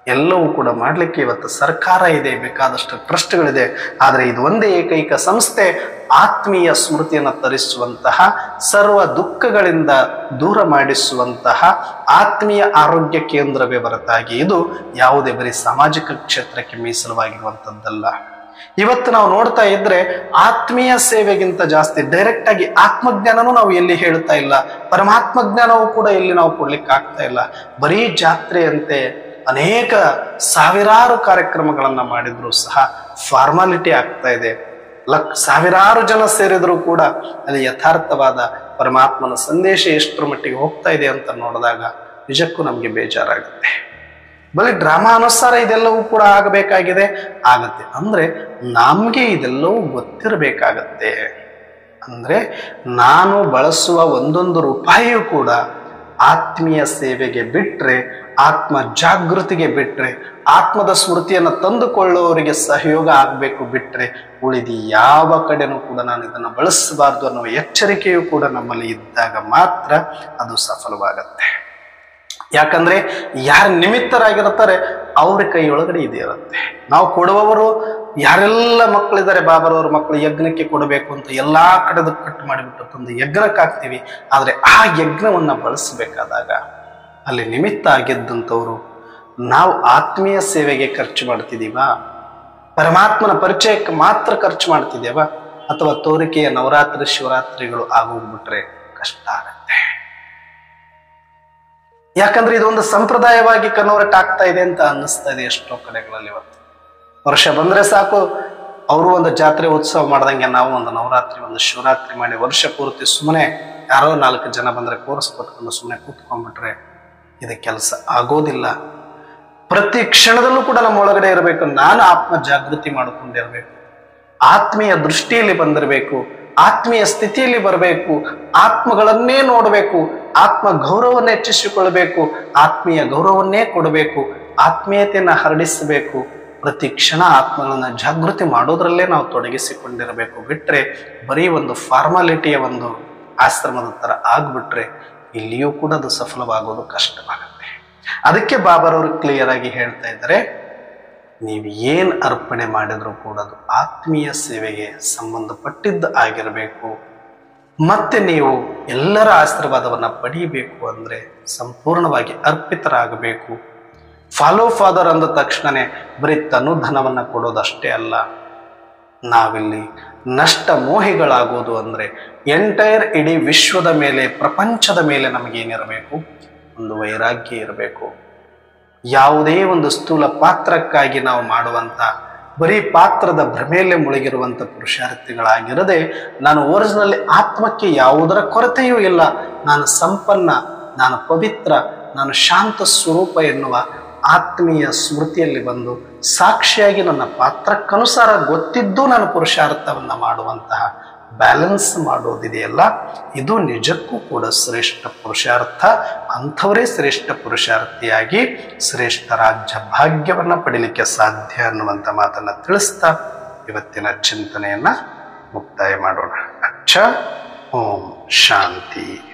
ಎಲ್ಲವೂ ಕೂಡ ಮಾಡಲಿಕ್ಕೆ ಇವತ್ತು ಸರ್ಕಾರ ಇದೆ ಬೇಕಾದಷ್ಟು ಟ್ರಸ್ಟ್ಗಳಿದೆ ಆದರೆ ಇದು ಒಂದೇ ಏಕೈಕ ಸಂಸ್ಥೆ ಆತ್ಮೀಯ ಸ್ಮೃತಿಯನ್ನು ತರಿಸುವಂತಹ ಸರ್ವ ದುಃಖಗಳಿಂದ ದೂರ ಮಾಡಿಸುವಂತಹ ಆತ್ಮೀಯ ಆರೋಗ್ಯ ಕೇಂದ್ರವೇ ಹೊರತಾಗಿ ಇದು ಯಾವುದೇ ಬರೀ ಸಾಮಾಜಿಕ ಕ್ಷೇತ್ರಕ್ಕೆ ಮೀಸಲವಾಗಿರುವಂಥದ್ದಲ್ಲ ಇವತ್ತು ನಾವು ನೋಡ್ತಾ ಇದ್ರೆ ಆತ್ಮೀಯ ಸೇವೆಗಿಂತ ಜಾಸ್ತಿ ಡೈರೆಕ್ಟ್ ಆಗಿ ಆತ್ಮಜ್ಞಾನನೂ ನಾವು ಎಲ್ಲಿ ಹೇಳ್ತಾ ಇಲ್ಲ ಪರಮಾತ್ಮ ಜ್ಞಾನವೂ ಕೂಡ ಎಲ್ಲಿ ನಾವು ಕೊಡ್ಲಿಕ್ಕೆ ಆಗ್ತಾ ಇಲ್ಲ ಬರೀ ಜಾತ್ರೆಯಂತೆ ಅನೇಕ ಸಾವಿರಾರು ಕಾರ್ಯಕ್ರಮಗಳನ್ನ ಮಾಡಿದ್ರು ಸಹ ಫಾರ್ಮಾಲಿಟಿ ಆಗ್ತಾ ಇದೆ ಲಕ್ ಸಾವಿರಾರು ಜನ ಸೇರಿದ್ರು ಕೂಡ ಅಲ್ಲಿ ಯಥಾರ್ಥವಾದ ಪರಮಾತ್ಮನ ಸಂದೇಶ ಎಷ್ಟರ ಮಟ್ಟಿಗೆ ಹೋಗ್ತಾ ಇದೆ ಅಂತ ನೋಡಿದಾಗ ನಿಜಕ್ಕೂ ನಮಗೆ ಬೇಜಾರಾಗುತ್ತೆ ಬರೀ ಡ್ರಾಮಾ ಅನುಸಾರ ಇದೆಲ್ಲವೂ ಕೂಡ ಆಗಬೇಕಾಗಿದೆ ಆಗತ್ತೆ ಅಂದ್ರೆ ನಮ್ಗೆ ಇದೆಲ್ಲವೂ ಗೊತ್ತಿರಬೇಕಾಗತ್ತೆ ಅಂದ್ರೆ ನಾನು ಬಳಸುವ ಒಂದೊಂದು ರೂಪಾಯಿಯೂ ಕೂಡ ಆತ್ಮೀಯ ಸೇವೆಗೆ ಬಿಟ್ರೆ ಆತ್ಮ ಜಾಗೃತಿಗೆ ಬಿಟ್ರೆ ಆತ್ಮದ ಸ್ಮೃತಿಯನ್ನು ತಂದುಕೊಳ್ಳುವವರಿಗೆ ಸಹಯೋಗ ಆಗಬೇಕು ಬಿಟ್ರೆ ಉಳಿದು ಯಾವ ಕಡೆನೂ ಕೂಡ ನಾನು ಇದನ್ನು ಬಳಸಬಾರ್ದು ಅನ್ನೋ ಎಚ್ಚರಿಕೆಯೂ ಕೂಡ ನಮ್ಮಲ್ಲಿ ಇದ್ದಾಗ ಮಾತ್ರ ಅದು ಸಫಲವಾಗತ್ತೆ ಯಾಕಂದ್ರೆ ಯಾರು ನಿಮಿತ್ತರಾಗಿರ್ತಾರೆ ಅವ್ರ ಕೈಯೊಳಗಡೆ ಇದೆ ಇರುತ್ತೆ ನಾವು ಕೊಡುವವರು ಯಾರೆಲ್ಲ ಮಕ್ಕಳಿದ್ದಾರೆ ಬಾಬರವ್ರ ಮಕ್ಕಳು ಯಜ್ಞಕ್ಕೆ ಕೊಡಬೇಕು ಅಂತ ಎಲ್ಲಾ ಕಡೆದು ಕಟ್ ಮಾಡಿಬಿಟ್ಟು ತಂದು ಯಜ್ಞಕ್ಕೆ ಹಾಕ್ತೀವಿ ಆದ್ರೆ ಆ ಯಜ್ಞವನ್ನ ಬಳಸಬೇಕಾದಾಗ ಅಲ್ಲಿ ನಿಮಿತ್ತ ಆಗಿದ್ದಂಥವ್ರು ನಾವು ಆತ್ಮೀಯ ಸೇವೆಗೆ ಖರ್ಚು ಮಾಡ್ತಿದೀವಾ ಪರಮಾತ್ಮನ ಪರಿಚಯಕ್ಕೆ ಮಾತ್ರ ಖರ್ಚು ಮಾಡ್ತಿದ್ದೇವಾ ಅಥವಾ ತೋರಿಕೆಯ ನವರಾತ್ರಿ ಶಿವರಾತ್ರಿಗಳು ಆಗೋಗ್ಬಿಟ್ರೆ ಕಷ್ಟ ಆಗತ್ತೆ ಯಾಕಂದ್ರೆ ಇದೊಂದು ಸಂಪ್ರದಾಯವಾಗಿ ಕನ್ವರ್ಟ್ ಆಗ್ತಾ ಇದೆ ಅಂತ ಅನ್ನಿಸ್ತಾ ಇದೆ ಎಷ್ಟೋ ಕಡೆಗಳಲ್ಲಿ ಇವತ್ತು ವರ್ಷ ಬಂದ್ರೆ ಸಾಕು ಅವರು ಒಂದು ಜಾತ್ರೆ ಉತ್ಸವ ಮಾಡ್ದಂಗೆ ನಾವು ಒಂದು ನವರಾತ್ರಿ ಒಂದು ಶಿವರಾತ್ರಿ ಮಾಡಿ ವರ್ಷ ಪೂರ್ತಿ ಸುಮ್ಮನೆ ಯಾರೋ ನಾಲ್ಕು ಜನ ಬಂದ್ರೆ ಕೋರ್ಸ್ ಕೊಟ್ಕೊಂಡು ಸುಮ್ಮನೆ ಕೂತ್ಕೊಂಡ್ಬಿಟ್ರೆ ಇದು ಕೆಲಸ ಆಗೋದಿಲ್ಲ ಪ್ರತಿ ಕ್ಷಣದಲ್ಲೂ ಕೂಡ ನಮ್ಮ ಒಳಗಡೆ ಇರಬೇಕು ನಾನು ಆತ್ಮ ಜಾಗೃತಿ ಮಾಡಿಕೊಂಡಿರ್ಬೇಕು ಆತ್ಮೀಯ ದೃಷ್ಟಿಯಲ್ಲಿ ಬಂದಿರಬೇಕು ಆತ್ಮೀಯ ಸ್ಥಿತಿಯಲ್ಲಿ ಬರಬೇಕು ಆತ್ಮಗಳನ್ನೇ ನೋಡಬೇಕು ಆತ್ಮ ಗೌರವವನ್ನು ಹೆಚ್ಚಿಸಿಕೊಳ್ಳಬೇಕು ಆತ್ಮೀಯ ಗೌರವನ್ನೇ ಕೊಡಬೇಕು ಆತ್ಮೀಯತೆಯನ್ನು ಹರಡಿಸಬೇಕು ಪ್ರತಿ ಕ್ಷಣ ಆತ್ಮಗಳನ್ನ ಜಾಗೃತಿ ಮಾಡೋದ್ರಲ್ಲೇ ನಾವು ತೊಡಗಿಸಿಕೊಂಡಿರಬೇಕು ಬಿಟ್ರೆ ಬರೀ ಒಂದು ಫಾರ್ಮಾಲಿಟಿಯ ಒಂದು ಆಶ್ರಮದ ತರ ಆಗ್ಬಿಟ್ರೆ ಇಲ್ಲಿಯೂ ಕೂಡ ಅದು ಸಫಲವಾಗೋದು ಕಷ್ಟವಾಗುತ್ತೆ ಅದಕ್ಕೆ ಬಾಬರವರು ಕ್ಲಿಯರ್ ಆಗಿ ಹೇಳ್ತಾ ಇದ್ದಾರೆ ನೀವು ಏನು ಅರ್ಪಣೆ ಮಾಡಿದರೂ ಕೂಡ ಅದು ಆತ್ಮೀಯ ಸೇವೆಗೆ ಸಂಬಂಧಪಟ್ಟಿದ್ದು ಆಗಿರಬೇಕು ಮತ್ತೆ ನೀವು ಎಲ್ಲರ ಆಶೀರ್ವಾದವನ್ನು ಪಡೆಯಬೇಕು ಅಂದರೆ ಸಂಪೂರ್ಣವಾಗಿ ಅರ್ಪಿತರಾಗಬೇಕು ಫಾಲೋ ಫಾದರ್ ಅಂದ ತಕ್ಷಣನೇ ಬರೀ ತನು ಧನವನ್ನು ಕೊಡೋದಷ್ಟೇ ಅಲ್ಲ ನಾವಿಲ್ಲಿ ನಷ್ಟ ಮೋಹಿಗಳಾಗೋದು ಅಂದರೆ ಎಂಟೈರ್ ಇಡೀ ವಿಶ್ವದ ಮೇಲೆ ಪ್ರಪಂಚದ ಮೇಲೆ ನಮಗೇನಿರಬೇಕು ಒಂದು ವೈರಾಗ್ಯ ಇರಬೇಕು ಯಾವುದೇ ಒಂದು ಸ್ಥೂಲ ಪಾತ್ರಕ್ಕಾಗಿ ನಾವು ಮಾಡುವಂತ ಬರೀ ಪಾತ್ರದ ಭ್ರಮೆಯಲ್ಲೇ ಮುಳುಗಿರುವಂತ ಪುರುಷಾರ್ಥಿಗಳಾಗಿರದೆ ನಾನು ಒರಿಜಿನಲ್ಲಿ ಆತ್ಮಕ್ಕೆ ಯಾವುದರ ಕೊರತೆಯೂ ಇಲ್ಲ ನಾನು ಸಂಪನ್ನ ನಾನು ಪವಿತ್ರ ನಾನು ಶಾಂತ ಸ್ವರೂಪ ಎನ್ನುವ ಆತ್ಮೀಯ ಸ್ಮೃತಿಯಲ್ಲಿ ಬಂದು ಸಾಕ್ಷಿಯಾಗಿ ನನ್ನ ಪಾತ್ರಕ್ಕನುಸಾರ ಗೊತ್ತಿದ್ದು ನಾನು ಪುರುಷಾರ್ಥವನ್ನ ಮಾಡುವಂತಹ ಬ್ಯಾಲೆನ್ಸ್ ಮಾಡೋದಿದೆಯಲ್ಲ ಇದು ನಿಜಕ್ಕೂ ಕೂಡ ಶ್ರೇಷ್ಠ ಪುರುಷಾರ್ಥ ಅಂಥವರೇ ಶ್ರೇಷ್ಠ ಪುರುಷಾರ್ಥಿಯಾಗಿ ಶ್ರೇಷ್ಠ ರಾಜ್ಯ ಭಾಗ್ಯವನ್ನ ಪಡಿಲಿಕ್ಕೆ ಸಾಧ್ಯ ಅನ್ನುವಂಥ ಮಾತನ್ನ ತಿಳಿಸ್ತಾ ಇವತ್ತಿನ ಚಿಂತನೆಯನ್ನ ಮುಕ್ತಾಯ ಮಾಡೋಣ ಅಚ್ಚ ಓಂ ಶಾಂತಿ